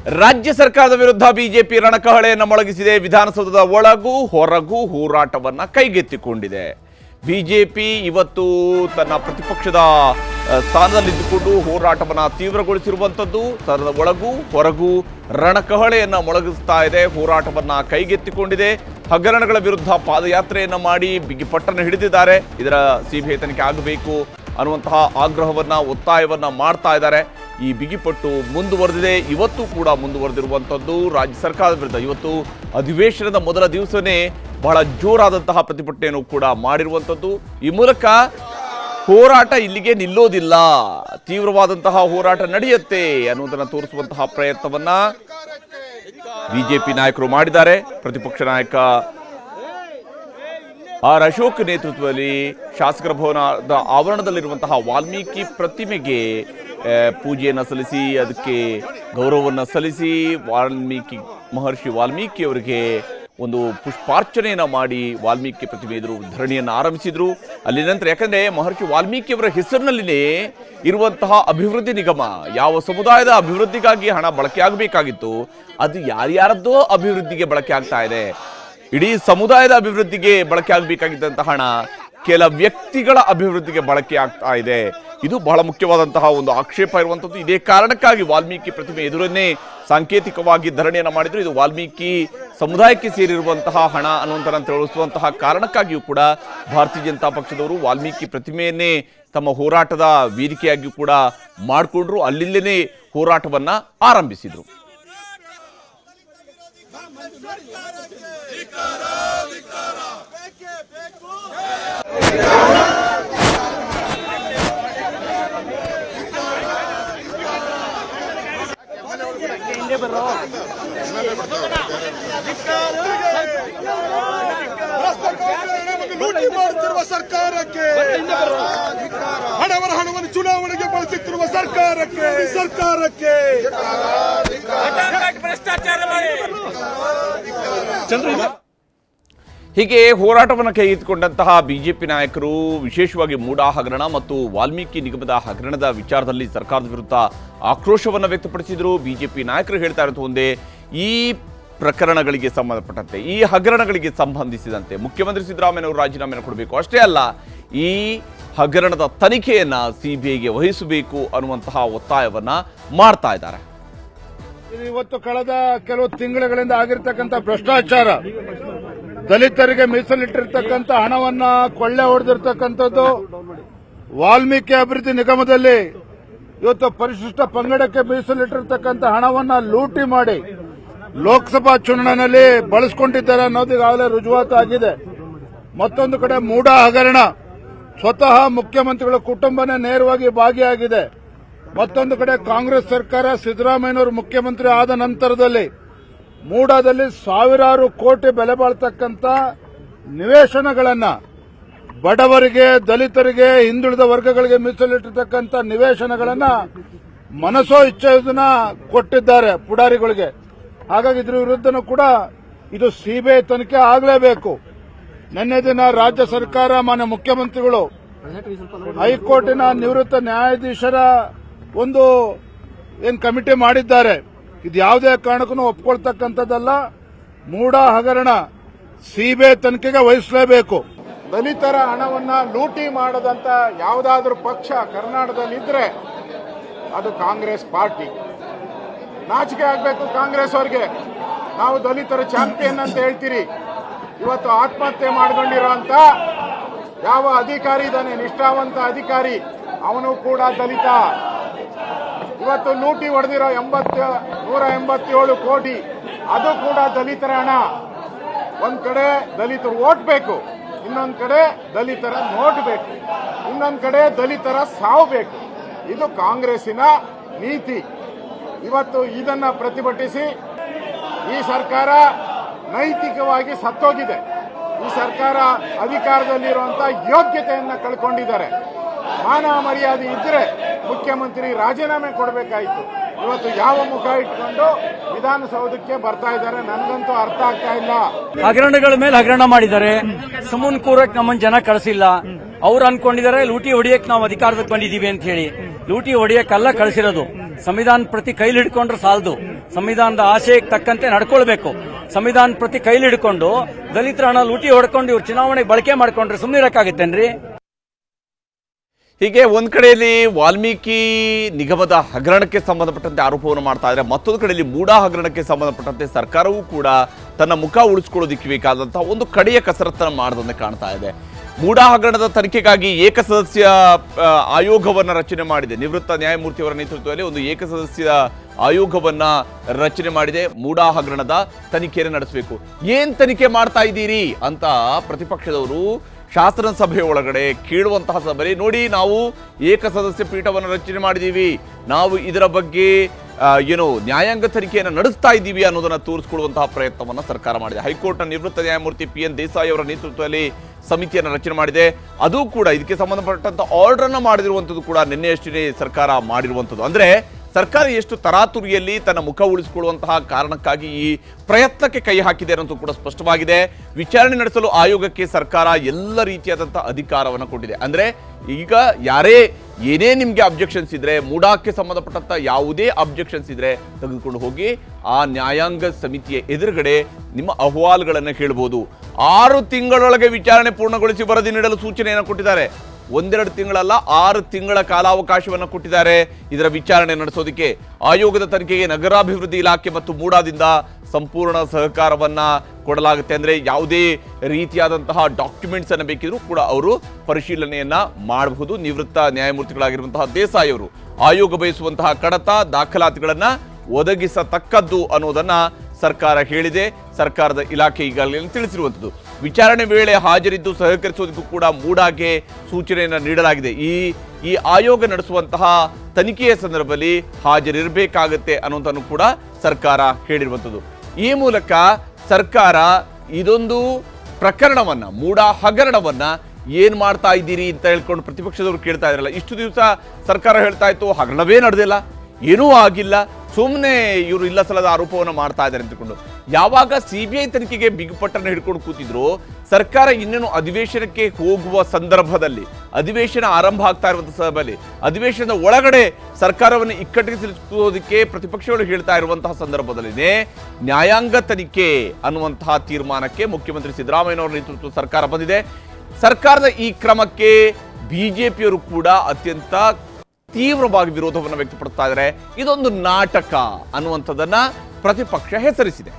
ರಾಜ್ಯ ಸರ್ಕಾರದ ವಿರುದ್ಧ ಬಿಜೆಪಿ ರಣಕಹಳೆಯನ್ನು ಮೊಳಗಿಸಿದೆ ವಿಧಾನಸೌಧದ ಒಳಗೂ ಹೊರಗೂ ಹೋರಾಟವನ್ನ ಕೈಗೆತ್ತಿಕೊಂಡಿದೆ ಬಿಜೆಪಿ ಇವತ್ತು ತನ್ನ ಪ್ರತಿಪಕ್ಷದ ಆ, ಸ್ಥಾನದಲ್ಲಿದ್ದುಕೊಂಡು ಹೋರಾಟವನ್ನ ತೀವ್ರಗೊಳಿಸಿರುವಂಥದ್ದು ಸದನದ ಒಳಗೂ ಹೊರಗೂ ರಣಕಹಳೆಯನ್ನ ಮೊಳಗಿಸ್ತಾ ಇದೆ ಹೋರಾಟವನ್ನ ಕೈಗೆತ್ತಿಕೊಂಡಿದೆ ಹಗರಣಗಳ ವಿರುದ್ಧ ಪಾದಯಾತ್ರೆಯನ್ನ ಮಾಡಿ ಬಿಗಿಪಟ್ಟನ್ನು ಹಿಡಿದಿದ್ದಾರೆ ಇದರ ಸಿಬಿಐ ತನಿಖೆ ಆಗಬೇಕು ಅನ್ನುವಂತಹ ಆಗ್ರಹವನ್ನ ಒತ್ತಾಯವನ್ನ ಮಾಡ್ತಾ ಇದ್ದಾರೆ ಈ ಬಿಗಿಪಟ್ಟು ಮುಂದುವರೆದಿದೆ ಇವತ್ತು ಕೂಡ ಮುಂದುವರೆದಿರುವಂಥದ್ದು ರಾಜ್ಯ ಸರ್ಕಾರದ ವಿರುದ್ಧ ಇವತ್ತು ಅಧಿವೇಶನದ ಮೊದಲ ದಿವಸನೇ ಬಹಳ ಜೋರಾದಂತಹ ಪ್ರತಿಭಟನೆಯನ್ನು ಕೂಡ ಮಾಡಿರುವಂಥದ್ದು ಈ ಮೂಲಕ ಹೋರಾಟ ಇಲ್ಲಿಗೆ ನಿಲ್ಲೋದಿಲ್ಲ ತೀವ್ರವಾದಂತಹ ಹೋರಾಟ ನಡೆಯುತ್ತೆ ಅನ್ನೋದನ್ನ ತೋರಿಸುವಂತಹ ಪ್ರಯತ್ನವನ್ನ ಬಿಜೆಪಿ ನಾಯಕರು ಮಾಡಿದ್ದಾರೆ ಪ್ರತಿಪಕ್ಷ ನಾಯಕ ಆರ್ ಅಶೋಕ್ ನೇತೃತ್ವದಲ್ಲಿ ಶಾಸಕರ ಭವನದ ಆವರಣದಲ್ಲಿರುವಂತಹ ವಾಲ್ಮೀಕಿ ಪ್ರತಿಮೆಗೆ ಆ, ಪೂಜೆಯನ್ನು ಸಲ್ಲಿಸಿ ಅದಕ್ಕೆ ಗೌರವವನ್ನು ಸಲ್ಲಿಸಿ ವಾಲ್ಮೀಕಿ ಮಹರ್ಷಿ ವಾಲ್ಮೀಕಿ ಅವರಿಗೆ ಒಂದು ಪುಷ್ಪಾರ್ಚನೆಯನ್ನ ಮಾಡಿ ವಾಲ್ಮೀಕಿ ಪ್ರತಿಮೆ ಎದುರು ಧರಣಿಯನ್ನು ಆರಂಭಿಸಿದ್ರು ಅಲ್ಲಿ ನಂತರ ಯಾಕಂದ್ರೆ ಮಹರ್ಷಿ ವಾಲ್ಮೀಕಿ ಅವರ ಹೆಸರಿನಲ್ಲಿನೇ ಇರುವಂತಹ ಅಭಿವೃದ್ಧಿ ನಿಗಮ ಯಾವ ಸಮುದಾಯದ ಅಭಿವೃದ್ಧಿಗಾಗಿ ಹಣ ಬಳಕೆ ಆಗಬೇಕಾಗಿತ್ತು ಅದು ಯಾರ್ಯಾರದ್ದೋ ಅಭಿವೃದ್ಧಿಗೆ ಬಳಕೆ ಆಗ್ತಾ ಇದೆ ಇಡೀ ಸಮುದಾಯದ ಅಭಿವೃದ್ಧಿಗೆ ಬಳಕೆ ಆಗಬೇಕಾಗಿದ್ದಂತಹ ಹಣ ಕೆಲ ವ್ಯಕ್ತಿಗಳ ಅಭಿವೃದ್ಧಿಗೆ ಬಳಕೆ ಆಗ್ತಾ ಇದೆ ಇದು ಬಹಳ ಮುಖ್ಯವಾದಂತಹ ಒಂದು ಆಕ್ಷೇಪ ಇರುವಂತದ್ದು ಇದೇ ಕಾರಣಕ್ಕಾಗಿ ವಾಲ್ಮೀಕಿ ಪ್ರತಿಮೆ ಎದುರನ್ನೇ ಸಾಂಕೇತಿಕವಾಗಿ ಧರಣಿಯನ್ನು ಮಾಡಿದ್ರು ಇದು ವಾಲ್ಮೀಕಿ ಸಮುದಾಯಕ್ಕೆ ಸೇರಿರುವಂತಹ ಹಣ ಅನ್ನುವಂಥ ತಿಳಿಸುವಂತಹ ಕಾರಣಕ್ಕಾಗಿಯೂ ಕೂಡ ಭಾರತೀಯ ಜನತಾ ಪಕ್ಷದವರು ವಾಲ್ಮೀಕಿ ಪ್ರತಿಮೆಯನ್ನೇ ತಮ್ಮ ಹೋರಾಟದ ವೇದಿಕೆಯಾಗಿಯೂ ಕೂಡ ಮಾಡಿಕೊಂಡ್ರು ಅಲ್ಲಿಂದಲೇ ಹೋರಾಟವನ್ನ ಆರಂಭಿಸಿದ್ರು ಲೂಟಿ ಮಾಡುತ್ತಿರುವ ಸರ್ಕಾರಕ್ಕೆ ಹಣವರ ಹಣವನ್ನು ಚುನಾವಣೆಗೆ ಬಳಸುತ್ತಿರುವ ಸರ್ಕಾರಕ್ಕೆ ಈ ಸರ್ಕಾರಕ್ಕೆ ಹೀಗೆ ಹೋರಾಟವನ್ನು ಕೈಗೆತ್ತಿಕೊಂಡಂತಹ ಬಿಜೆಪಿ ನಾಯಕರು ವಿಶೇಷವಾಗಿ ಮೂಡಾ ಹಗರಣ ಮತ್ತು ವಾಲ್ಮೀಕಿ ನಿಗಮದ ಹಗರಣದ ವಿಚಾರದಲ್ಲಿ ಸರ್ಕಾರದ ವಿರುದ್ಧ ಆಕ್ರೋಶವನ್ನು ವ್ಯಕ್ತಪಡಿಸಿದರು ಬಿಜೆಪಿ ನಾಯಕರು ಹೇಳ್ತಾ ಇರೋದು ಒಂದೇ ಈ ಪ್ರಕರಣಗಳಿಗೆ ಸಂಬಂಧಪಟ್ಟಂತೆ ಈ ಹಗರಣಗಳಿಗೆ ಸಂಬಂಧಿಸಿದಂತೆ ಮುಖ್ಯಮಂತ್ರಿ ಸಿದ್ದರಾಮಯ್ಯನವರು ರಾಜೀನಾಮೆಯನ್ನು ಕೊಡಬೇಕು ಅಷ್ಟೇ ಅಲ್ಲ ಈ ಹಗರಣದ ತನಿಖೆಯನ್ನ ಸಿಬಿಐಗೆ ವಹಿಸಬೇಕು ಅನ್ನುವಂತಹ ಒತ್ತಾಯವನ್ನ ಮಾಡ್ತಾ ಇದ್ದಾರೆ ಇದು ಇವತ್ತು ಕಳೆದ ಕೆಲವು ತಿಂಗಳುಗಳಿಂದ ಆಗಿರ್ತಕ್ಕಂಥ ಭ್ರಷ್ಟಾಚಾರ ದಲಿತರಿಗೆ ಮೀಸಲಿಟ್ಟಿರ್ತಕ್ಕಂಥ ಹಣವನ್ನ ಕೊಳ್ಳೆ ಹೊಡೆದಿರ್ತಕ್ಕಂಥದ್ದು ವಾಲ್ಮೀಕಿ ಅಭಿವೃದ್ಧಿ ನಿಗಮದಲ್ಲಿ ಇವತ್ತು ಪರಿಶಿಷ್ಟ ಪಂಗಡಕ್ಕೆ ಮೀಸಲಿಟ್ಟಿರ್ತಕ್ಕಂಥ ಹಣವನ್ನ ಲೂಟಿ ಮಾಡಿ ಲೋಕಸಭಾ ಚುನಾವಣೆಯಲ್ಲಿ ಬಳಸಿಕೊಂಡಿದ್ದಾರೆ ಅನ್ನೋದು ಈಗಾಗಲೇ ರುಜುವಾತು ಆಗಿದೆ ಮತ್ತೊಂದು ಕಡೆ ಮೂಡಾ ಹಗರಣ ಸ್ವತಃ ಮುಖ್ಯಮಂತ್ರಿಗಳ ಕುಟುಂಬನೇ ನೇರವಾಗಿ ಭಾಗಿಯಾಗಿದೆ ಮತ್ತೊಂದು ಕಡೆ ಕಾಂಗ್ರೆಸ್ ಸರ್ಕಾರ ಸಿದ್ದರಾಮಯ್ಯನವರು ಮುಖ್ಯಮಂತ್ರಿ ಆದ ನಂತರದಲ್ಲಿ ಮೂಡಾದಲ್ಲಿ ಸಾವಿರಾರು ಕೋಟಿ ಬೆಲೆ ಬಾಳ್ತಕ್ಕಂಥ ನಿವೇಶನಗಳನ್ನ ಬಡವರಿಗೆ ದಲಿತರಿಗೆ ಹಿಂದುಳಿದ ವರ್ಗಗಳಿಗೆ ಮೀಸಲಿಟ್ಟಿರ್ತಕ್ಕಂಥ ನಿವೇಶನಗಳನ್ನ ಮನಸೋ ಇಚ್ಛೆಯನ್ನ ಕೊಟ್ಟಿದ್ದಾರೆ ಪುಡಾರಿಗಳಿಗೆ ಹಾಗಾಗಿ ಇದ್ರ ವಿರುದ್ಧನೂ ಕೂಡ ಇದು ಸಿಬಿಐ ತನಿಖೆ ಆಗಲೇಬೇಕು ನಿನ್ನೆ ದಿನ ರಾಜ್ಯ ಸರ್ಕಾರ ಮಾನ್ಯ ಮುಖ್ಯಮಂತ್ರಿಗಳು ಹೈಕೋರ್ಟಿನ ನಿವೃತ್ತ ನ್ಯಾಯಾಧೀಶರ ಒಂದು ಏನ್ ಕಮಿಟಿ ಮಾಡಿದ್ದಾರೆ ಇದು ಯಾವುದೇ ಕಾರಣಕ್ಕೂ ಒಪ್ಕೊಳ್ತಕ್ಕಂಥದ್ದಲ್ಲ ಮೂಡ ಹಗರಣ ಸಿಬಿಐ ತನಿಖೆಗೆ ವಹಿಸಲೇಬೇಕು ದಲಿತರ ಹಣವನ್ನ ಲೂಟಿ ಮಾಡದಂತ ಯಾವುದಾದ್ರೂ ಪಕ್ಷ ಕರ್ನಾಟಕದಲ್ಲಿದ್ರೆ ಅದು ಕಾಂಗ್ರೆಸ್ ಪಾರ್ಟಿ ನಾಚಿಕೆ ಆಗಬೇಕು ಕಾಂಗ್ರೆಸ್ ಅವರಿಗೆ ನಾವು ದಲಿತರ ಚಾಂಪಿಯನ್ ಅಂತ ಹೇಳ್ತೀರಿ ಇವತ್ತು ಆತ್ಮಹತ್ಯೆ ಮಾಡ್ಕೊಂಡಿರೋಂತ ಯಾವ ಅಧಿಕಾರಿ ಇದ್ದಾನೆ ನಿಷ್ಠಾವಂತ ಅಧಿಕಾರಿ ಅವನು ಕೂಡ ದಲಿತ ಇವತ್ತು ಲೂಟಿ ಹೊಡೆದಿರೋ ಎಂಬತ್ತ ನೂರ ಎಂಬತ್ತೇಳು ಕೋಟಿ ಅದು ಕೂಡ ದಲಿತರ ಹಣ ಒಂದ್ ಕಡೆ ದಲಿತರು ಓಟ್ ಬೇಕು ಇನ್ನೊಂದ್ ಕಡೆ ದಲಿತರ ನೋಟ್ ಬೇಕು ಇನ್ನೊಂದ್ ಕಡೆ ದಲಿತರ ಸಾವು ಬೇಕು ಇದು ಕಾಂಗ್ರೆಸ್ಸಿನ ನೀತಿ ಇವತ್ತು ಇದನ್ನ ಪ್ರತಿಭಟಿಸಿ ಈ ಸರ್ಕಾರ ನೈತಿಕವಾಗಿ ಸತ್ತೋಗಿದೆ ಈ ಸರ್ಕಾರ ಅಧಿಕಾರದಲ್ಲಿರುವಂತ ಯೋಗ್ಯತೆಯನ್ನ ಕಳ್ಕೊಂಡಿದ್ದಾರೆ ಮಾನವ ಮರ್ಯಾದೆ ಇದ್ರೆ ಮುಖ್ಯಮಂತ್ರಿ ರಾಜೀನಾಮೆ ಕೊಡಬೇಕಾಯಿತು ಇವತ್ತು ಯಾವ ಮುಖ ಇಟ್ಕೊಂಡು ವಿಧಾನಸೌಧಕ್ಕೆ ಬರ್ತಾ ಇದ್ದಾರೆ ನನಗಂತೂ ಅರ್ಥ ಆಗ್ತಾ ಇಲ್ಲ ಹಗರಣಗಳ ಮೇಲೆ ಹಗರಣ ಮಾಡಿದ್ದಾರೆ ಸುಮ್ಮನ್ ಕೂರಕ್ ನಮ್ಮನ್ನ ಜನ ಕಳಿಸಿಲ್ಲ ಅವ್ರು ಅನ್ಕೊಂಡಿದ್ದಾರೆ ಲೂಟಿ ಹೊಡಿಯಕ್ ನಾವು ಅಧಿಕಾರದಕ್ಕೆ ಬಂದಿದೀವಿ ಅಂತ ಹೇಳಿ ಲೂಟಿ ಹೊಡಿಯಕ್ಕಲ್ಲ ಕಳಿಸಿರೋದು ಸಂವಿಧಾನ ಪ್ರತಿ ಕೈಲಿ ಹಿಡ್ಕೊಂಡ್ರೆ ಸಾಲದು ಸಂವಿಧಾನದ ಆಶಯಕ್ಕೆ ತಕ್ಕಂತೆ ನಡ್ಕೊಳ್ಬೇಕು ಸಂವಿಧಾನ ಪ್ರತಿ ಕೈಲಿ ಹಿಡ್ಕೊಂಡು ದಲಿತರ ಹಣ ಲೂಟಿ ಹೊಡ್ಕೊಂಡು ಇವ್ರು ಚುನಾವಣೆಗೆ ಬಳಕೆ ಮಾಡ್ಕೊಂಡ್ರೆ ಸುಮ್ಮನೆ ಇರಕ್ಕಾಗತ್ತೇನ್ರಿ ಹೀಗೆ ಒಂದ್ ಕಡೆಯಲ್ಲಿ ವಾಲ್ಮೀಕಿ ನಿಗಮದ ಹಗರಣಕ್ಕೆ ಸಂಬಂಧಪಟ್ಟಂತೆ ಆರೋಪವನ್ನು ಮಾಡ್ತಾ ಇದ್ರೆ ಮತ್ತೊಂದು ಕಡೆಯಲ್ಲಿ ಮೂಡಾ ಹಗರಣಕ್ಕೆ ಸಂಬಂಧಪಟ್ಟಂತೆ ಸರ್ಕಾರವೂ ಕೂಡ ತನ್ನ ಮುಖ ಉಳಿಸ್ಕೊಳ್ಳೋದಿಕ್ಕೆ ಬೇಕಾದಂತಹ ಒಂದು ಕಡೆಯ ಕಸರತ್ತನ್ನು ಮಾಡದಂತೆ ಕಾಣ್ತಾ ಇದೆ ಮೂಡಾ ಹಗರಣದ ತನಿಖೆಗಾಗಿ ಏಕಸದಸ್ಯ ಆ, ಆಯೋಗವನ್ನ ರಚನೆ ಮಾಡಿದೆ ನಿವೃತ್ತ ನ್ಯಾಯಮೂರ್ತಿಯವರ ನೇತೃತ್ವದಲ್ಲಿ ಒಂದು ಏಕಸದಸ್ಯ ಆಯೋಗವನ್ನ ರಚನೆ ಮಾಡಿದೆ ಮೂಡಾ ಹಗರಣದ ತನಿಖೆಯನ್ನು ನಡೆಸಬೇಕು ಏನ್ ತನಿಖೆ ಮಾಡ್ತಾ ಇದ್ದೀರಿ ಅಂತ ಪ್ರತಿಪಕ್ಷದವರು ಶಾಸನ ಸಭೆ ಒಳಗಡೆ ಕೇಳುವಂತಹ ಸಭೆ ನೋಡಿ ನಾವು ಏಕಸದಸ್ಯ ಪೀಠವನ್ನು ರಚನೆ ಮಾಡಿದ್ದೀವಿ ನಾವು ಇದರ ಬಗ್ಗೆ ಆ, ಏನು ನ್ಯಾಯಾಂಗ ತನಿಖೆಯನ್ನು ನಡೆಸ್ತಾ ಇದ್ದೀವಿ ಅನ್ನೋದನ್ನ ತೋರಿಸ್ಕೊಳ್ಳುವಂತಹ ಪ್ರಯತ್ನವನ್ನ ಸರ್ಕಾರ ಮಾಡಿದೆ ಹೈಕೋರ್ಟ್ನ ನಿವೃತ್ತ ನ್ಯಾಯಮೂರ್ತಿ ಪಿ ಎನ್ ದೇಸಾಯಿ ಅವರ ನೇತೃತ್ವದಲ್ಲಿ ಸಮಿತಿಯನ್ನು ರಚನೆ ಮಾಡಿದೆ ಅದು ಕೂಡ ಇದಕ್ಕೆ ಸಂಬಂಧಪಟ್ಟಂತ ಆರ್ಡರ್ ಅನ್ನ ಮಾಡಿರುವಂಥದ್ದು ಕೂಡ ನಿನ್ನೆಯಷ್ಟೇ ಸರ್ಕಾರ ಮಾಡಿರುವಂಥದ್ದು ಅಂದ್ರೆ ಸರ್ಕಾರ ಎಷ್ಟು ತರಾತುರಿಯಲ್ಲಿ ತನ್ನ ಮುಖ ಉಳಿಸಿಕೊಳ್ಳುವಂತಹ ಕಾರಣಕ್ಕಾಗಿ ಈ ಪ್ರಯತ್ನಕ್ಕೆ ಕೈ ಹಾಕಿದೆ ಅನ್ನೋದು ಕೂಡ ಸ್ಪಷ್ಟವಾಗಿದೆ ವಿಚಾರಣೆ ನಡೆಸಲು ಆಯೋಗಕ್ಕೆ ಸರ್ಕಾರ ಎಲ್ಲ ರೀತಿಯಾದಂತಹ ಅಧಿಕಾರವನ್ನು ಕೊಟ್ಟಿದೆ ಅಂದ್ರೆ ಈಗ ಯಾರೇ ಏನೇ ನಿಮ್ಗೆ ಅಬ್ಜೆಕ್ಷನ್ಸ್ ಇದ್ರೆ ಮೂಡಾಕ್ಕೆ ಸಂಬಂಧಪಟ್ಟಂತ ಯಾವುದೇ ಅಬ್ಜೆಕ್ಷನ್ಸ್ ಇದ್ರೆ ತೆಗೆದುಕೊಂಡು ಹೋಗಿ ಆ ನ್ಯಾಯಾಂಗ ಸಮಿತಿಯ ಎದುರುಗಡೆ ನಿಮ್ಮ ಅಹವಾಲುಗಳನ್ನು ಕೇಳಬಹುದು ಆರು ತಿಂಗಳೊಳಗೆ ವಿಚಾರಣೆ ಪೂರ್ಣಗೊಳಿಸಿ ವರದಿ ನೀಡಲು ಸೂಚನೆಯನ್ನು ಕೊಟ್ಟಿದ್ದಾರೆ ಒಂದೆರಡು ತಿಂಗಳಲ್ಲ ಆರು ತಿಂಗಳ ಕಾಲಾವಕಾಶವನ್ನು ಕೊಟ್ಟಿದ್ದಾರೆ ಇದರ ವಿಚಾರಣೆ ನಡೆಸೋದಕ್ಕೆ ಆಯೋಗದ ತನಿಖೆಗೆ ನಗರಾಭಿವೃದ್ಧಿ ಇಲಾಖೆ ಮತ್ತು ಮೂಡಾದಿಂದ ಸಂಪೂರ್ಣ ಸಹಕಾರವನ್ನ ಕೊಡಲಾಗುತ್ತೆ ಅಂದ್ರೆ ಯಾವುದೇ ರೀತಿಯಾದಂತಹ ಡಾಕ್ಯುಮೆಂಟ್ಸ್ ಅನ್ನು ಬೇಕಿದ್ರೂ ಕೂಡ ಅವರು ಪರಿಶೀಲನೆಯನ್ನ ಮಾಡಬಹುದು ನಿವೃತ್ತ ನ್ಯಾಯಮೂರ್ತಿಗಳಾಗಿರುವಂತಹ ದೇಸಾಯಿ ಅವರು ಆಯೋಗ ಬಯಸುವಂತಹ ಕಡತ ದಾಖಲಾತಿಗಳನ್ನ ಒದಗಿಸತಕ್ಕದ್ದು ಅನ್ನೋದನ್ನ ಸರ್ಕಾರ ಹೇಳಿದೆ ಸರ್ಕಾರದ ಇಲಾಖೆ ಈಗಾಗಲೇ ತಿಳಿಸಿರುವಂಥದ್ದು ವಿಚಾರಣೆ ವೇಳೆ ಹಾಜರಿದ್ದು ಸಹಕರಿಸೋದಕ್ಕೂ ಕೂಡ ಮೂಡಾಗೆ ಸೂಚನೆಯನ್ನು ನೀಡಲಾಗಿದೆ ಈ ಈ ಆಯೋಗ ನಡೆಸುವಂತಹ ತನಿಖೆಯ ಸಂದರ್ಭದಲ್ಲಿ ಹಾಜರಿರಬೇಕಾಗತ್ತೆ ಅನ್ನೋದನ್ನು ಕೂಡ ಸರ್ಕಾರ ಹೇಳಿರುವಂಥದ್ದು ಈ ಮೂಲಕ ಸರ್ಕಾರ ಇದೊಂದು ಪ್ರಕರಣವನ್ನ ಮೂಡ ಹಗರಣವನ್ನ ಏನ್ ಮಾಡ್ತಾ ಇದ್ದೀರಿ ಅಂತ ಹೇಳ್ಕೊಂಡು ಪ್ರತಿಪಕ್ಷದವರು ಕೇಳ್ತಾ ಇದ್ರಲ್ಲ ಇಷ್ಟು ದಿವಸ ಸರ್ಕಾರ ಹೇಳ್ತಾ ಇತ್ತು ಹಗರಣವೇ ನಡೆದಿಲ್ಲ ಏನೂ ಆಗಿಲ್ಲ ಸುಮ್ಮನೆ ಇವರು ಇಲ್ಲ ಸಲದ ಆರೋಪವನ್ನು ಮಾಡ್ತಾ ಇದ್ದಾರೆ ಅಂತಕೊಂಡು ಯಾವಾಗ ಸಿ ಬಿ ಐ ತನಿಖೆಗೆ ಬಿಗ್ಪಟ್ಟನ್ನು ಹಿಡ್ಕೊಂಡು ಕೂತಿದ್ರು ಸರ್ಕಾರ ಇನ್ನೇನು ಅಧಿವೇಶನಕ್ಕೆ ಹೋಗುವ ಸಂದರ್ಭದಲ್ಲಿ ಅಧಿವೇಶನ ಆರಂಭ ಆಗ್ತಾ ಇರುವಂತಹ ಸಂದರ್ಭದಲ್ಲಿ ಅಧಿವೇಶನದ ಒಳಗಡೆ ಸರ್ಕಾರವನ್ನು ಇಕ್ಕಟ್ಟಿಗೆ ಸಿಲುಕಿಸೋದಕ್ಕೆ ಪ್ರತಿಪಕ್ಷಗಳು ಹೇಳ್ತಾ ಇರುವಂತಹ ಸಂದರ್ಭದಲ್ಲಿನೇ ನ್ಯಾಯಾಂಗ ತನಿಖೆ ಅನ್ನುವಂತಹ ತೀರ್ಮಾನಕ್ಕೆ ಮುಖ್ಯಮಂತ್ರಿ ಸಿದ್ದರಾಮಯ್ಯನವರ ನೇತೃತ್ವದ ಸರ್ಕಾರ ಬಂದಿದೆ ಸರ್ಕಾರದ ಈ ಕ್ರಮಕ್ಕೆ ಬಿಜೆಪಿಯವರು ಕೂಡ ಅತ್ಯಂತ ತೀವ್ರವಾಗಿ ವಿರೋಧವನ್ನು ವ್ಯಕ್ತಪಡಿಸ್ತಾ ಇದ್ದಾರೆ ಇದೊಂದು ನಾಟಕ ಅನ್ನುವಂಥದ್ದನ್ನ ಪ್ರತಿಪಕ್ಷ ಹೆಸರಿಸಿದೆ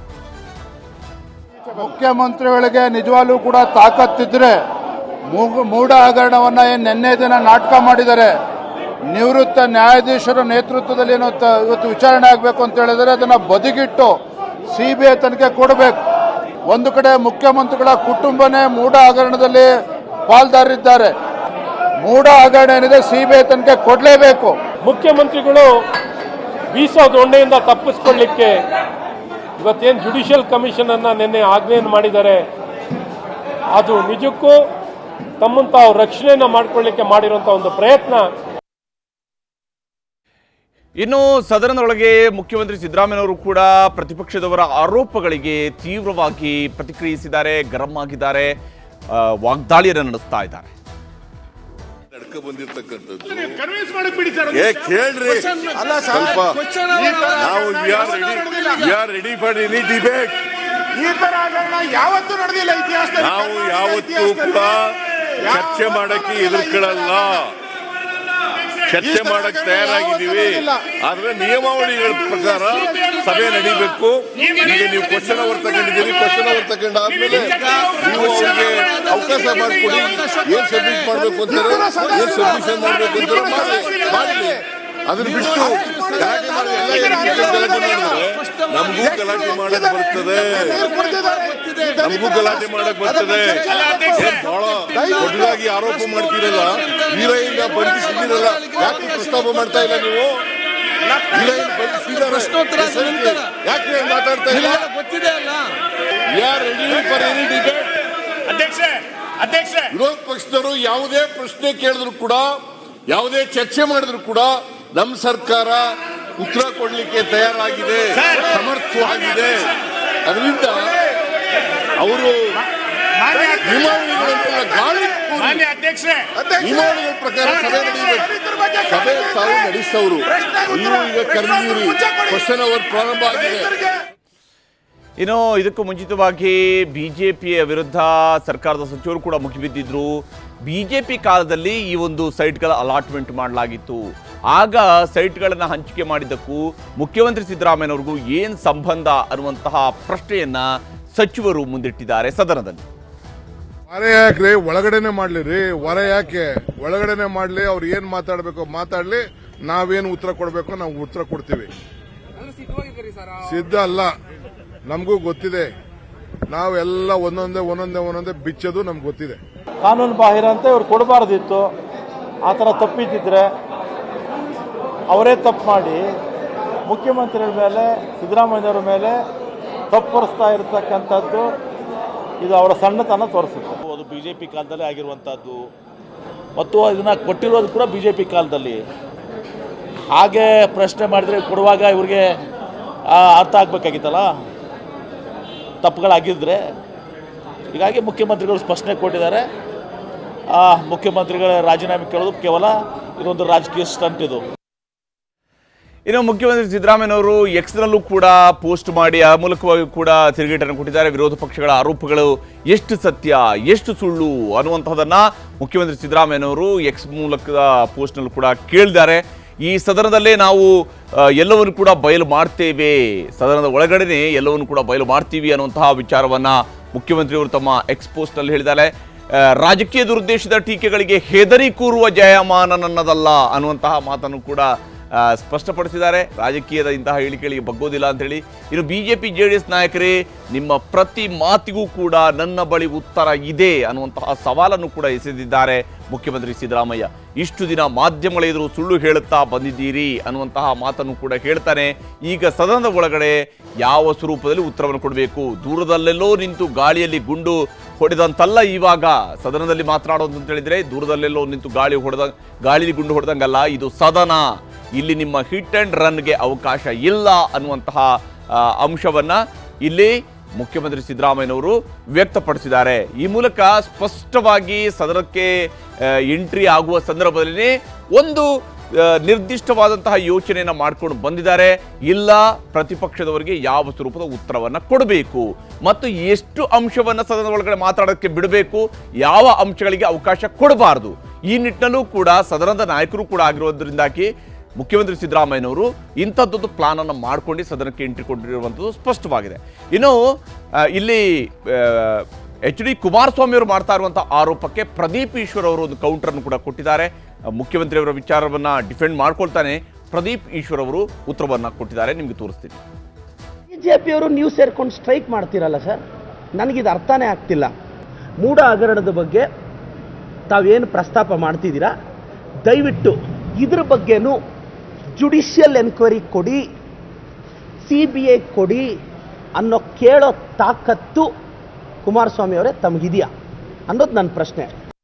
ಮುಖ್ಯಮಂತ್ರಿಗಳಿಗೆ ನಿಜವಾಗ್ಲೂ ಕೂಡ ತಾಕತ್ತಿದ್ರೆ ಮೂಗು- ಮೂಢ ಹಗರಣವನ್ನ ಏನ್ ನಿನ್ನೆ ದಿನ ನಾಟಕ ಮಾಡಿದ್ದಾರೆ ನಿವೃತ್ತ ನ್ಯಾಯಾಧೀಶರ ನೇತೃತ್ವದಲ್ಲಿ ಏನೋ ತ- ಇವತ್ತು ವಿಚಾರಣೆ ಆಗಬೇಕು ಅಂತ ಹೇಳಿದರೆ ಅದನ್ನ ಬದಿಗಿಟ್ಟು ಸಿಬಿಐ ತನಿಖೆ ಕೊಡಬೇಕು ಒಂದು ಕಡೆ ಮುಖ್ಯಮಂತ್ರಿಗಳ ಕುಟುಂಬನೇ ಮೂಢ ಹಗರಣದಲ್ಲಿ ಪಾಲ್ದಾರಿದ್ದಾರೆ ಮೂಢ ಹಗರಣ ಏನಿದೆ ಸಿಬಿಐ ತನಿಖೆ ಕೊಡಲೇಬೇಕು ಮುಖ್ಯಮಂತ್ರಿಗಳು ಬೀಸೋ ದೊಣ್ಣೆಯಿಂದ ತಪ್ಪಿಸ್ಕೊಳ್ಳಿಕ್ಕೆ ಇವತ್ತೇನು ಜುಡಿಷಿಯಲ್ ಕಮಿಷನ್ ಅನ್ನ ನಿನ್ನೆ ಆಜ್ಞೆಯನ್ನು ಮಾಡಿದ್ದಾರೆ ಅದು ನಿಜಕ್ಕೂ ತಮ್ಮನ್ನು ತಾವು ರಕ್ಷಣೆಯನ್ನ ಮಾಡ್ಕೊಳ್ಳಿಕ್ಕೆ ಮಾಡಿರುವಂತ ಒಂದು ಪ್ರಯತ್ನ ಇನ್ನು ಸದನದೊಳಗೆ ಮುಖ್ಯಮಂತ್ರಿ ಸಿದ್ದರಾಮಯ್ಯನವರು ಕೂಡ ಪ್ರತಿಪಕ್ಷದವರ ಆರೋಪಗಳಿಗೆ ತೀವ್ರವಾಗಿ ಪ್ರತಿಕ್ರಿಯಿಸಿದ್ದಾರೆ ಗರಂ ಆಗಿದ್ದಾರೆ ಆ, ವಾಗ್ದಾಳಿಯನ್ನು ನಡೆಸ್ತಾ ಇದ್ದಾರೆ ನಡ್ಕ ಬಂದಿರ್ತಕ್ಕಂಥದ್ದು ಕನ್ವಿನ್ಸ್ ಮಾಡಕ್ ಬಿಡಿ ಸರ್ ಏ ಕೇಳ್ರಿ ಅಲ್ಲ ಸ್ವಲ್ಪ ನಾವು we are ready we are ready for any debate ಈ ತರ ಹಗರಣ ಯಾವತ್ತೂ ನಡೆದಿಲ್ಲ ಇತಿಹಾಸದಲ್ಲಿ ನಾವು ಯಾವತ್ತೂ ಕೂಡ ಚರ್ಚೆ ಮಾಡಕ್ಕೆ ಎದುರ್ಕೊಳ್ಳಲ್ಲ ಚರ್ಚೆ ಮಾಡಕ್ ತಯಾರಾಗಿದ್ದೀವಿ ಆದ್ರೆ ನಿಯಮಾವಳಿಗಳ ಪ್ರಕಾರ ಸಭೆ ನಡೀಬೇಕು ಈಗ ನೀವು ಕ್ವಶನ್ ಅವರ್ ತಗೊಂಡಿದ್ದೀರಿ ಕ್ವಶನ್ ಅವರ್ ತಗೊಂಡಾದ್ಮೇಲೆ ನೀವು ಅವ್ರಿಗೆ ಅವಕಾಶ ಮಾಡಿಕೊಡಿ ಏನ್ ಸಬ್ಮಿಟ್ ಮಾಡ್ಬೇಕು ಅಂತಾರೆ ಏನ್ ಸಬ್ಮಿಷನ್ ಮಾಡ್ಬೇಕು ಅಂತಾರೆ ಮಾಡಿ ಮಾಡಲಿ ಅದನ್ನ ಬಿಟ್ಟು ಗಲಾಟೆ ಮಾಡಿ ಎಲ್ಲ ಏನ್ ಗಲಾಟೆ ಮಾಡಿದ್ರೆ ನಮಗೂ ಗಲಾಟೆ ಮಾಡಕ್ ಬರ್ತದೆ ನಮಗೂ ಗಲಾಟೆ ಮಾಡಕ್ ಬರ್ತದೆ ಏನ್ ಬಹಳ ದೊಡ್ಡದಾಗಿ ಆರೋಪ ಮಾಡ್ತೀರಲ್ಲ ವೀರಯ್ಯನ ಬಂಧಿಸಿದ್ದೀರಲ್ಲ ಯಾಕೆ ಪ್ರಸ್ತಾಪ ಮಾಡ್ತಾ ಇಲ್ಲ ನೀವು ವೀರಯ್ಯನ ಬಂಧಿಸಿದ್ದಾರೆ ಯಾಕೆ ಮಾತಾಡ್ತಾ ಇಲ್ಲ ಯಾರ್ ರೆಡಿ ಫಾರ್ ಎನಿ ಡಿಬೇಟ್ ಅಧ್ಯಕ್ಷೆ ಅಧ್ಯಕ್ಷೆ ವಿರೋಧ ಪಕ್ಷದವರು ಯಾವುದೇ ಪ್ರಶ್ನೆ ಕೇಳಿದ್ರು ಕೂಡ ಯಾವುದೇ ಚರ್ಚೆ ಮಾಡಿದ್ರು ಕೂಡ ನಮ್ಮ ಸರ್ಕಾರ ಉತ್ತರ ಕೊಡ್ಲಿಕ್ಕೆ ತಯಾರಾಗಿದೆ ಸಮರ್ಥವಾಗಿದೆ ಅದರಿಂದ ಅವರು ನಿಯಮಾವಳಿಗಳಂತೆಲ್ಲ ಗಾಳಿ ಮಾನ್ಯ ಅಧ್ಯಕ್ಷರೇ ನಿಯಮಾವಳಿಗಳ ಪ್ರಕಾರ ಸಭೆ ನಡೆಯಬೇಕು ಸಭೆ ತಾವು ನಡೆಸೋರು ನೀವು ಈಗ ಕರೆದಿದ್ದೀರಿ ಕ್ವಶನ್ ಅವರ್ ಪ್ರಾರಂಭ ಆಗಿದೆ ಇನ್ನು ಇದಕ್ಕೂ ಮುಂಚಿತವಾಗಿ ಬಿಜೆಪಿಯ ವಿರುದ್ಧ ಸರ್ಕಾರದ ಸಚಿವರು ಕೂಡ ಮುಗಿಬಿದ್ದಿದ್ರು ಬಿಜೆಪಿ ಕಾಲದಲ್ಲಿ ಈ ಒಂದು ಸೈಟ್ಗಳ ಅಲಾಟ್ಮೆಂಟ್ ಮಾಡಲಾಗಿತ್ತು ಆಗ ಸೈಟ್ಗಳನ್ನು ಹಂಚಿಕೆ ಮಾಡಿದ್ದಕ್ಕೂ ಮುಖ್ಯಮಂತ್ರಿ ಸಿದ್ದರಾಮಯ್ಯನವ್ರಿಗೂ ಏನು ಸಂಬಂಧ ಅನ್ನುವಂತಹ ಪ್ರಶ್ನೆಯನ್ನ ಸಚಿವರು ಮುಂದಿಟ್ಟಿದ್ದಾರೆ ಸದನದಲ್ಲಿ ಹೊರ ಯಾಕ್ರಿ ಒಳಗಡೆನೆ ಮಾಡ್ಲಿ ರೀ ಹೊರ ಯಾಕೆ ಒಳಗಡೆನೆ ಮಾಡ್ಲಿ ಅವ್ರು ಏನ್ ಮಾತಾಡ್ಬೇಕು ಮಾತಾಡ್ಲಿ ನಾವೇನ್ ಉತ್ತರ ಕೊಡ್ಬೇಕು ನಾವು ಉತ್ತರ ಕೊಡ್ತೀವಿ ಸಿದ್ಧ ಅಲ್ಲ ನಮಗೂ ಗೊತ್ತಿದೆ ನಾವೆಲ್ಲ ಒಂದೊಂದೇ ಒಂದೊಂದೇ ಒಂದೊಂದೇ ಬಿಚ್ಚೋದು ನಮ್ಗೆ ಗೊತ್ತಿದೆ ಕಾನೂನು ಬಾಹಿರ ಅಂತ ಇವ್ರು ಕೊಡಬಾರ್ದಿತ್ತು ಆ ಥರ ತಪ್ಪಿದ್ದಿದ್ರೆ ಅವರೇ ತಪ್ಪು ಮಾಡಿ ಮುಖ್ಯಮಂತ್ರಿಗಳ ಮೇಲೆ ಸಿದ್ದರಾಮಯ್ಯವ್ರ ಮೇಲೆ ತಪ್ಪುರಿಸ್ತಾ ಇರತಕ್ಕಂಥದ್ದು ಇದು ಅವರ ಸಣ್ಣತನ ತೋರಿಸುತ್ತೆ ಅದು ಬಿ ಜೆ ಪಿ ಕಾಲದಲ್ಲೇ ಆಗಿರುವಂಥದ್ದು ಮತ್ತು ಇದನ್ನು ಕೊಟ್ಟಿರೋದು ಕೂಡ ಬಿ ಜೆ ಪಿ ಕಾಲದಲ್ಲಿ ಹಾಗೆ ಪ್ರಶ್ನೆ ಮಾಡಿದರೆ ಕೊಡುವಾಗ ಇವ್ರಿಗೆ ಆ, ಅರ್ಥ ಆಗಬೇಕಾಗಿತ್ತಲ್ಲ ತಪ್ಪುಗಳಾಗಿದ್ದರೆ ಹೀಗಾಗಿ ಮುಖ್ಯಮಂತ್ರಿಗಳು ಸ್ಪಷ್ಟನೆ ಕೊಟ್ಟಿದ್ದಾರೆ ಆ, ಮುಖ್ಯಮಂತ್ರಿಗಳ ರಾಜೀನಾಮೆ ಕೇಳೋದು ಕೇವಲ ಇದೊಂದು ರಾಜಕೀಯ ಸ್ಟಂಟ್ ಇದು ಇನ್ನು ಮುಖ್ಯಮಂತ್ರಿ ಸಿದ್ದರಾಮಯ್ಯನವರು ಎಕ್ಸ್ನಲ್ಲೂ ಕೂಡ ಪೋಸ್ಟ್ ಮಾಡಿ ಆ ಮೂಲಕವಾಗಿ ಕೂಡ ತಿರುಗೇಟನ್ನು ಕೊಟ್ಟಿದ್ದಾರೆ ವಿರೋಧ ಪಕ್ಷಗಳ ಆರೋಪಗಳು ಎಷ್ಟು ಸತ್ಯ ಎಷ್ಟು ಸುಳ್ಳು ಅನ್ನುವಂಥದ್ದನ್ನ ಮುಖ್ಯಮಂತ್ರಿ ಸಿದ್ದರಾಮಯ್ಯನವರು ಎಕ್ಸ್ ಮೂಲಕದ ಪೋಸ್ಟ್ನಲ್ಲೂ ಕೂಡ ಕೇಳಿದ್ದಾರೆ ಈ ಸದನದಲ್ಲೇ ನಾವು ಆ, ಎಲ್ಲವನ್ನು ಕೂಡ ಬಯಲು ಮಾಡ್ತೇವೆ ಸದನದ ಒಳಗಡೆನೆ ಎಲ್ಲವನ್ನು ಕೂಡ ಬಯಲು ಮಾಡ್ತೀವಿ ಅನ್ನುವಂತಹ ವಿಚಾರವನ್ನ ಮುಖ್ಯಮಂತ್ರಿಯವರು ತಮ್ಮ ಎಕ್ಸ್ ಪೋಸ್ಟ್ನಲ್ಲಿ ಹೇಳಿದ್ದಾರೆ ಆ, ರಾಜಕೀಯ ದುರುದ್ದೇಶದ ಟೀಕೆಗಳಿಗೆ ಹೆದರಿ ಕೂರುವ ಜಯಮಾನ ನನ್ನದಲ್ಲ ಅನ್ನುವಂತಹ ಮಾತನ್ನು ಕೂಡ ಆ, ಸ್ಪಷ್ಟಪಡಿಸಿದ್ದಾರೆ ರಾಜಕೀಯದ ಇಂತಹ ಹೇಳಿಕೆಗಳಿಗೆ ಬಗ್ಗೋದಿಲ್ಲ ಅಂತೇಳಿ ಇನ್ನು ಬಿಜೆಪಿ ಜೆ ಡಿ ಎಸ್ ನಾಯಕರೇ ನಿಮ್ಮ ಪ್ರತಿ ಮಾತಿಗೂ ಕೂಡ ನನ್ನ ಬಳಿ ಉತ್ತರ ಇದೆ ಅನ್ನುವಂತಹ ಸವಾಲನ್ನು ಕೂಡ ಎಸೆದಿದ್ದಾರೆ ಮುಖ್ಯಮಂತ್ರಿ ಸಿದ್ದರಾಮಯ್ಯ ಇಷ್ಟು ದಿನ ಮಾಧ್ಯಮಗಳ ಎದುರು ಸುಳ್ಳು ಹೇಳುತ್ತಾ ಬಂದಿದ್ದೀರಿ ಅನ್ನುವಂತಹ ಮಾತನ್ನು ಕೂಡ ಹೇಳ್ತಾನೆ ಈಗ ಸದನದ ಒಳಗಡೆ ಯಾವ ಸ್ವರೂಪದಲ್ಲಿ ಉತ್ತರವನ್ನು ಕೊಡಬೇಕು ದೂರದಲ್ಲೆಲ್ಲೋ ನಿಂತು ಗಾಳಿಯಲ್ಲಿ ಗುಂಡು ಹೊಡೆದಂತಲ್ಲ ಇವಾಗ ಸದನದಲ್ಲಿ ಮಾತನಾಡೋದು ಅಂತ ಹೇಳಿದ್ರೆ ದೂರದಲ್ಲೆಲ್ಲೋ ನಿಂತು ಗಾಳಿ ಹೊಡೆದ ಗಾಳಿಲಿ ಗುಂಡು ಹೊಡೆದಂಗಲ್ಲ ಇದು ಸದನ ಇಲ್ಲಿ ನಿಮ್ಮ ಹಿಟ್ ಅಂಡ್ ರನ್ಗೆ ಅವಕಾಶ ಇಲ್ಲ ಅನ್ನುವಂತಹ ಆ, ಅಂಶವನ್ನ ಇಲ್ಲಿ ಮುಖ್ಯಮಂತ್ರಿ ಸಿದ್ದರಾಮಯ್ಯನವರು ವ್ಯಕ್ತಪಡಿಸಿದ್ದಾರೆ ಈ ಮೂಲಕ ಸ್ಪಷ್ಟವಾಗಿ ಸದನಕ್ಕೆ ಎಂಟ್ರಿ ಆಗುವ ಸಂದರ್ಭದಲ್ಲಿ ಒಂದು ಆ, ನಿರ್ದಿಷ್ಟವಾದಂತಹ ಯೋಚನೆಯನ್ನ ಮಾಡ್ಕೊಂಡು ಬಂದಿದ್ದಾರೆ ಇಲ್ಲ ಪ್ರತಿಪಕ್ಷದವರಿಗೆ ಯಾವ ಸ್ವರೂಪದ ಉತ್ತರವನ್ನ ಕೊಡಬೇಕು ಮತ್ತು ಎಷ್ಟು ಅಂಶವನ್ನ ಸದನದ ಒಳಗಡೆ ಮಾತಾಡೋಕ್ಕೆ ಬಿಡಬೇಕು ಯಾವ ಅಂಶಗಳಿಗೆ ಅವಕಾಶ ಕೊಡಬಾರದು ಈ ನಿಟ್ಟಿನಲ್ಲೂ ಕೂಡ ಸದನದ ನಾಯಕರು ಕೂಡ ಆಗಿರೋದ್ರಿಂದಾಗಿ ಮುಖ್ಯಮಂತ್ರಿ ಸಿದ್ದರಾಮಯ್ಯನವರು ಇಂಥದ್ದೊಂದು ಪ್ಲಾನ್ ಅನ್ನು ಮಾಡ್ಕೊಂಡು ಸದನಕ್ಕೆ ಎಂಟ್ರಿ ಕೊಟ್ಟಿರುವಂಥದ್ದು ಸ್ಪಷ್ಟವಾಗಿದೆ ಇನ್ನು ಆ, ಇಲ್ಲಿ ಎಚ್ ಡಿ ಕುಮಾರಸ್ವಾಮಿ ಅವರು ಮಾಡ್ತಾ ಇರುವಂತಹ ಆರೋಪಕ್ಕೆ ಪ್ರದೀಪ್ ಈಶ್ವರ್ ಅವರು ಒಂದು ಕೌಂಟರ್ನ್ನು ಕೂಡ ಕೊಟ್ಟಿದ್ದಾರೆ ಆ, ಮುಖ್ಯಮಂತ್ರಿಯವರ ವಿಚಾರವನ್ನ ಡಿಫೆಂಡ್ ಮಾಡ್ಕೊಳ್ತಾನೆ ಪ್ರದೀಪ್ ಈಶ್ವರ್ ಅವರು ಉತ್ತರವನ್ನ ಕೊಟ್ಟಿದ್ದಾರೆ ನಿಮ್ಗೆ ತೋರಿಸ್ತೀನಿ ಬಿಜೆಪಿಯವರು ನೀವು ಸೇರ್ಕೊಂಡು ಸ್ಟ್ರೈಕ್ ಮಾಡ್ತೀರಲ್ಲ ಸರ್ ನನಗಿದು ಅರ್ಥನೇ ಆಗ್ತಿಲ್ಲ ಮೂಢ ಹಗರಣದ ಬಗ್ಗೆ ತಾವೇನು ಪ್ರಸ್ತಾಪ ಮಾಡ್ತಿದ್ದೀರಾ ದಯವಿಟ್ಟು ಇದ್ರ ಬಗ್ಗೆನೂ ಜುಡಿಷಿಯಲ್ ಎನ್ಕ್ವೈರಿ ಕೊಡಿ ಸಿ ಬಿ ಐ ಕೊಡಿ ಅನ್ನೋ ಕೇಳೋ ತಾಕತ್ತು ಕುಮಾರಸ್ವಾಮಿ ಅವರೇ ತಮಗಿದೆಯಾ ಅನ್ನೋದು ನನ್ನ ಪ್ರಶ್ನೆ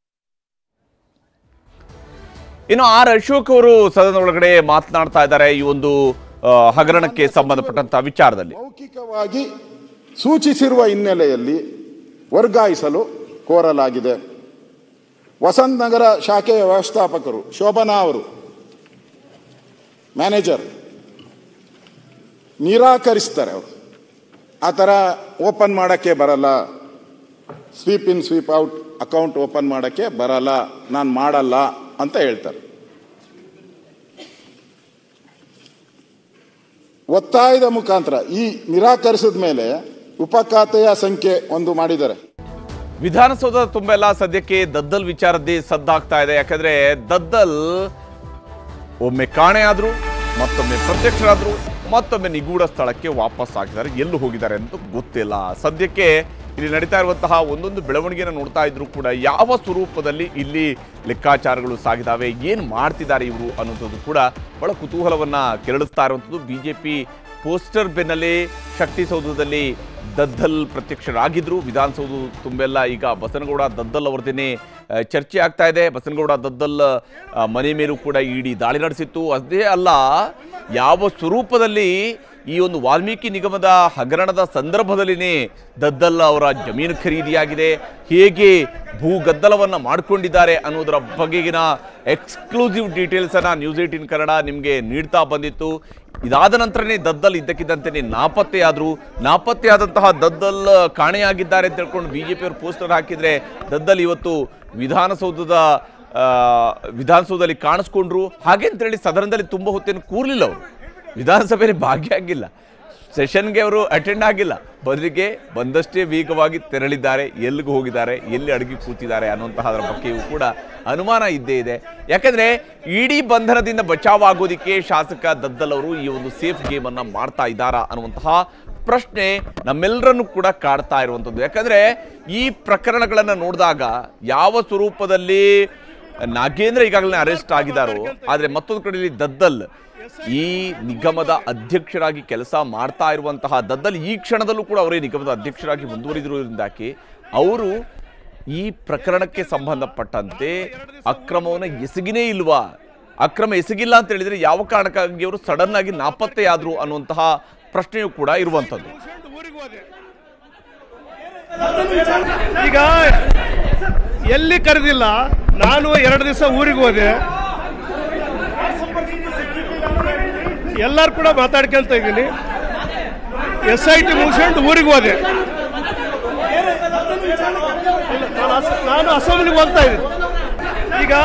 ಇನ್ನು ಆರ್ ಅಶೋಕ್ ಅವರು ಸದನದ ಒಳಗಡೆ ಮಾತನಾಡ್ತಾ ಇದ್ದಾರೆ ಈ ಒಂದು ಆ, ಹಗರಣಕ್ಕೆ ಸಂಬಂಧಪಟ್ಟಂತಹ ವಿಚಾರದಲ್ಲಿ ಮೌಖಿಕವಾಗಿ ಸೂಚಿಸಿರುವ ಹಿನ್ನೆಲೆಯಲ್ಲಿ ವರ್ಗಾಯಿಸಲು ಕೋರಲಾಗಿದೆ ವಸಂತ್ ನಗರ ಶಾಖೆಯ ವ್ಯವಸ್ಥಾಪಕರು ಶೋಭನಾ ಅವರು ಮ್ಯಾನೇಜರ್ ನಿರಾಕರಿಸ್ತಾರೆ ಅವರು ಆ ಥರ ಓಪನ್ ಮಾಡೋಕ್ಕೆ ಬರಲ್ಲ sweep in sweep out account open ಮಾಡೋಕ್ಕೆ ಬರಲ್ಲ ನಾನು ಮಾಡಲ್ಲ ಅಂತ ಹೇಳ್ತಾರೆ ಒತ್ತಾಯದ ಮುಖಾಂತರ ಈ ನಿರಾಕರಿಸಿದ ಮೇಲೆ ಉಪಖಾತೆಯ ಸಂಖ್ಯೆ ಒಂದು ಮಾಡಿದ್ದಾರೆ ವಿಧಾನಸೌಧದ ತುಂಬೆಲ್ಲ ಸದ್ಯಕ್ಕೆ ದದ್ದಲ್ ವಿಚಾರದ್ದೇ ಸದ್ದಾಗ್ತಾ ಇದೆ ಯಾಕಂದ್ರೆ ದದ್ದಲ್ ಒಮ್ಮೆ ಕಾಣೆಯಾದ್ರು ಮತ್ತೊಮ್ಮೆ ಪ್ರತ್ಯಕ್ಷರಾದ್ರು ಮತ್ತೊಮ್ಮೆ ನಿಗೂಢ ಸ್ಥಳಕ್ಕೆ ವಾಪಸ್ ಆಗಿದ್ದಾರೆ ಎಲ್ಲಿ ಹೋಗಿದ್ದಾರೆ ಅಂತ ಗೊತ್ತಿಲ್ಲ ಸದ್ಯಕ್ಕೆ ಇಲ್ಲಿ ನಡೀತಾ ಇರುವಂತಹ ಒಂದೊಂದು ಬೆಳವಣಿಗೆಯನ್ನು ನೋಡ್ತಾ ಇದ್ರು ಕೂಡ ಯಾವ ಸ್ವರೂಪದಲ್ಲಿ ಇಲ್ಲಿ ಲೆಕ್ಕಾಚಾರಗಳು ಸಾಗಿದಾವೆ ಏನು ಮಾಡ್ತಿದ್ದಾರೆ ಇವರು ಅನ್ನೋಂಥದ್ದು ಕೂಡ ಬಹಳ ಕುತೂಹಲವನ್ನ ಕೆರಳಿಸ್ತಾ ಇರುವಂಥದ್ದು ಬಿಜೆಪಿ ಪೋಸ್ಟರ್ ಬೆನ್ನಲ್ಲೇ ಶಕ್ತಿಸೌಧದಲ್ಲಿ ದದ್ದಲ್ ಪ್ರತ್ಯಕ್ಷರಾಗಿದ್ರು ವಿಧಾನಸೌಧ ತುಂಬೆಲ್ಲ ಈಗ ಬಸನಗೌಡ ದದ್ದಲ್ ಅವರದೇನೆ ಆ, ಚರ್ಚೆ ಆಗ್ತಾ ಇದೆ ಬಸನಗೌಡ ದದ್ದಲ್ ಆ, ಮನೆ ಮೇಲೂ ಕೂಡ ಇಡಿ ದಾಳಿ ನಡೆಸಿತ್ತು ಅದೇ ಅಲ್ಲ ಯಾವ ಸ್ವರೂಪದಲ್ಲಿ ಈ ಒಂದು ವಾಲ್ಮೀಕಿ ನಿಗಮದ ಹಗರಣದ ಸಂದರ್ಭದಲ್ಲಿನೇ ದದ್ದಲ್ ಅವರ ಜಮೀನು ಖರೀದಿಯಾಗಿದೆ ಹೇಗೆ ಭೂ ಗದ್ದಲವನ್ನು ಮಾಡಿಕೊಂಡಿದ್ದಾರೆ ಅನ್ನೋದರ ಬಗೆಗಿನ ಎಕ್ಸ್ಕ್ಲೂಸಿವ್ ಡೀಟೇಲ್ಸನ್ನು ನ್ಯೂಸ್ ಏಟಿನ್ ಕನ್ನಡ ನಿಮಗೆ ನೀಡ್ತಾ ಬಂದಿತ್ತು ಇದಾದ ನಂತರನೇ ದದ್ದಲ್ ಇದ್ದಕ್ಕಿದ್ದಂತೆ ನಾಪತ್ತೆಯಾದರು ನಾಪತ್ತೆಯಾದಂತಹ ದದ್ದಲ್ ಕಾಣೆಯಾಗಿದ್ದಾರೆ ಅಂತ ಹೇಳ್ಕೊಂಡು ಬಿ ಜೆ ಪಿಯವರು ಪೋಸ್ಟರ್ ಹಾಕಿದರೆ ದದ್ದಲ್ ಇವತ್ತು ವಿಧಾನಸೌಧದ ಆ, ವಿಧಾನಸೌಧದಲ್ಲಿ ಕಾಣಿಸ್ಕೊಂಡ್ರು ಹಾಗೆ ಅಂತೇಳಿ ಸದನದಲ್ಲಿ ತುಂಬ ಹೊತ್ತೇನು ಕೂರ್ಲಿಲ್ಲ ಅವರು ವಿಧಾನಸಭೆಯಲ್ಲಿ ಭಾಗಿಯಾಗಿಲ್ಲ ಸೆಷನ್ಗೆ ಅವರು ಅಟೆಂಡ್ ಆಗಿಲ್ಲ ಬದಲಿಗೆ ಬಂದಷ್ಟೇ ವೇಗವಾಗಿ ತೆರಳಿದ್ದಾರೆ ಎಲ್ಲಿಗೆ ಹೋಗಿದ್ದಾರೆ ಎಲ್ಲಿ ಅಡಗಿ ಕೂತಿದ್ದಾರೆ ಅನ್ನುವಂತಹದ್ರ ಬಗ್ಗೆಯೂ ಕೂಡ ಅನುಮಾನ ಇದ್ದೇ ಇದೆ ಯಾಕಂದ್ರೆ ಇಡೀ ಬಂಧನದಿಂದ ಬಚಾವಾಗೋದಿಕ್ಕೆ ಶಾಸಕ ದದ್ದಲ್ ಅವರು ಈ ಒಂದು ಸೇಫ್ ಗೇಮ್ ಅನ್ನ ಮಾಡ್ತಾ ಇದ್ದಾರಾ ಅನ್ನುವಂತಹ ಪ್ರಶ್ನೆ ನಮ್ಮೆಲ್ಲರನ್ನು ಕೂಡ ಕಾಡ್ತಾ ಇರುವಂಥದ್ದು ಯಾಕಂದ್ರೆ ಈ ಪ್ರಕರಣಗಳನ್ನು ನೋಡಿದಾಗ ಯಾವ ಸ್ವರೂಪದಲ್ಲಿ ನಾಗೇಂದ್ರ ಈಗಾಗಲೇ ಅರೆಸ್ಟ್ ಆಗಿದ್ದಾರೋ ಆದರೆ ಮತ್ತೊಂದು ಕಡೆಯಲ್ಲಿ ದದ್ದಲ್ ಈ ನಿಗಮದ ಅಧ್ಯಕ್ಷರಾಗಿ ಕೆಲಸ ಮಾಡ್ತಾ ಇರುವಂತಹ ದದ್ದಲ್ ಈ ಕ್ಷಣದಲ್ಲೂ ಕೂಡ ಅವರೇ ನಿಗಮದ ಅಧ್ಯಕ್ಷರಾಗಿ ಮುಂದುವರಿದಿರುವುದರಿಂದಾಗಿ ಅವರು ಈ ಪ್ರಕರಣಕ್ಕೆ ಸಂಬಂಧಪಟ್ಟಂತೆ ಅಕ್ರಮವನ್ನು ಎಸಗಿನೇ ಇಲ್ವಾ ಅಕ್ರಮ ಎಸಗಿಲ್ಲ ಅಂತ ಹೇಳಿದ್ರೆ ಯಾವ ಕಾರಣಕ್ಕಾಗಿ ಅವರು ಸಡನ್ ಆಗಿ ನಾಪತ್ತೆಯಾದ್ರು ಅನ್ನುವಂತಹ ಪ್ರಶ್ನೆಯೂ ಕೂಡ ಇರುವಂಥದ್ದು ಈಗ ಎಲ್ಲಿ ಕರೆದಿಲ್ಲ ನಾನು ಎರಡು ದಿವಸ ಊರಿಗೆ ಹೋದೆ ಎಲ್ಲರೂ ಕೂಡ ಮಾತಾಡ್ಕೊಂತ ಇದ್ದೀನಿ ಎಸ್ ಐ ಟಿ ಮುಗಿಸ್ಕೊಂಡು ಊರಿಗೆ ಹೋದೆ ಇಲ್ಲ, ನಾನು ಅಸ- ನಾನು ಅಸೆಂಬ್ಲಿಗೆ ಹೋಗ್ತಾ ಇದ್ದೀನಿ ಈಗ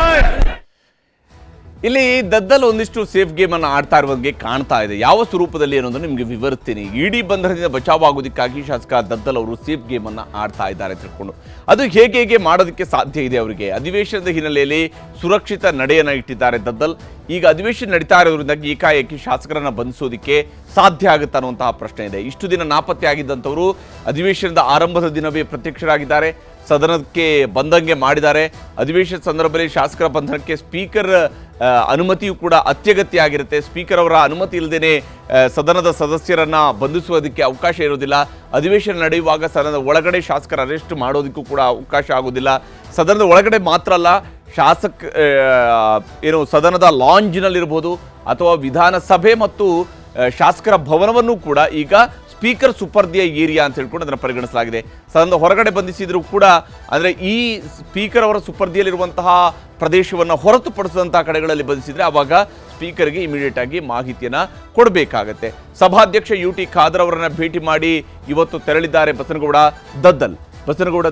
ಇಲ್ಲಿ ದದ್ದಲ್ ಒಂದಿಷ್ಟು ಸೇಫ್ ಗೇಮ್ ಅನ್ನು ಆಡ್ತಾ ಇರುವಂಗೆ ಕಾಣ್ತಾ ಇದೆ ಯಾವ ಸ್ವರೂಪದಲ್ಲಿ ಅನ್ನೋದನ್ನು ನಿಮಗೆ ವಿವರಿಸ್ತೀನಿ ಇಡೀ ಬಂಧನದಿಂದ ಬಚಾವಾಗೋದಕ್ಕಾಗಿ ಶಾಸಕ ದದ್ದಲ್ ಅವರು ಸೇಫ್ ಗೇಮ್ ಅನ್ನ ಆಡ್ತಾ ಇದ್ದಾರೆ ತಿಳ್ಕೊಂಡು ಅದು ಹೇಗೆ ಹೇಗೆ ಮಾಡೋದಕ್ಕೆ ಸಾಧ್ಯ ಇದೆ ಅವರಿಗೆ ಅಧಿವೇಶನದ ಹಿನ್ನೆಲೆಯಲ್ಲಿ ಸುರಕ್ಷಿತ ನಡೆಯನ್ನ ಇಟ್ಟಿದ್ದಾರೆ ದದ್ದಲ್ ಈಗ ಅಧಿವೇಶನ ನಡೀತಾ ಇರೋದ್ರಿಂದಾಗಿ ಏಕಾಏಕಿ ಶಾಸಕರನ್ನ ಬಂಧಿಸೋದಕ್ಕೆ ಸಾಧ್ಯ ಆಗುತ್ತೆ ಅನ್ನುವಂತಹ ಪ್ರಶ್ನೆ ಇದೆ ಇಷ್ಟು ದಿನ ನಾಪತ್ತೆ ಆಗಿದ್ದಂಥವರು ಅಧಿವೇಶನದ ಆರಂಭದ ದಿನವೇ ಪ್ರತ್ಯಕ್ಷರಾಗಿದ್ದಾರೆ ಸದನಕ್ಕೆ ಬಂದಂಗೆ ಮಾಡಿದ್ದಾರೆ ಅಧಿವೇಶನ ಸಂದರ್ಭದಲ್ಲಿ ಶಾಸಕರ ಬಂಧನಕ್ಕೆ ಸ್ಪೀಕರ್ ಆ, ಅನುಮತಿಯೂ ಕೂಡ ಅತ್ಯಗತ್ಯ ಆಗಿರುತ್ತೆ ಸ್ಪೀಕರ್ ಅವರ ಅನುಮತಿ ಇಲ್ಲದೇನೆ ಸದನದ ಸದಸ್ಯರನ್ನ ಬಂಧಿಸುವುದಕ್ಕೆ ಅವಕಾಶ ಇರೋದಿಲ್ಲ ಅಧಿವೇಶನ ನಡೆಯುವಾಗ ಸದನದ ಒಳಗಡೆ ಶಾಸಕರ ಅರೆಸ್ಟ್ ಮಾಡೋದಕ್ಕೂ ಕೂಡ ಅವಕಾಶ ಆಗೋದಿಲ್ಲ ಸದನದ ಒಳಗಡೆ ಮಾತ್ರ ಅಲ್ಲ ಶಾಸಕ ಆ, ಏನು ಸದನದ ಲಾಂಜ್ನಲ್ಲಿರ್ಬೋದು ಅಥವಾ ವಿಧಾನಸಭೆ ಮತ್ತು ಆ, ಶಾಸಕರ ಭವನವನ್ನು ಕೂಡ ಈಗ ಸ್ಪೀಕರ್ ಸುಪರ್ದಿಯ ಏರಿಯಾ ಅಂತ ಹೇಳ್ಕೊಂಡು ಅದನ್ನು ಪರಿಗಣಿಸಲಾಗಿದೆ ಸದನದ ಹೊರಗಡೆ ಬಂಧಿಸಿದ್ರು ಕೂಡ ಅಂದರೆ ಈ ಸ್ಪೀಕರ್ ಅವರ ಸುಪರ್ದಿಯಲ್ಲಿರುವಂತಹ ಪ್ರದೇಶವನ್ನು ಹೊರತುಪಡಿಸಿದಂತಹ ಕಡೆಗಳಲ್ಲಿ ಬಂಧಿಸಿದ್ರೆ ಆವಾಗ ಸ್ಪೀಕರ್ಗೆ ಇಮಿಡಿಯೇಟ್ ಆಗಿ ಮಾಹಿತಿಯನ್ನ ಕೊಡಬೇಕಾಗತ್ತೆ ಸಭಾಧ್ಯಕ್ಷ ಯು ಟಿ ಖಾದರ್ ಅವರನ್ನ ಭೇಟಿ ಮಾಡಿ ಇವತ್ತು ತೆರಳಿದ್ದಾರೆ ಬಸನಗೌಡ ದದ್ದಲ್ ಬಸನಗೌಡ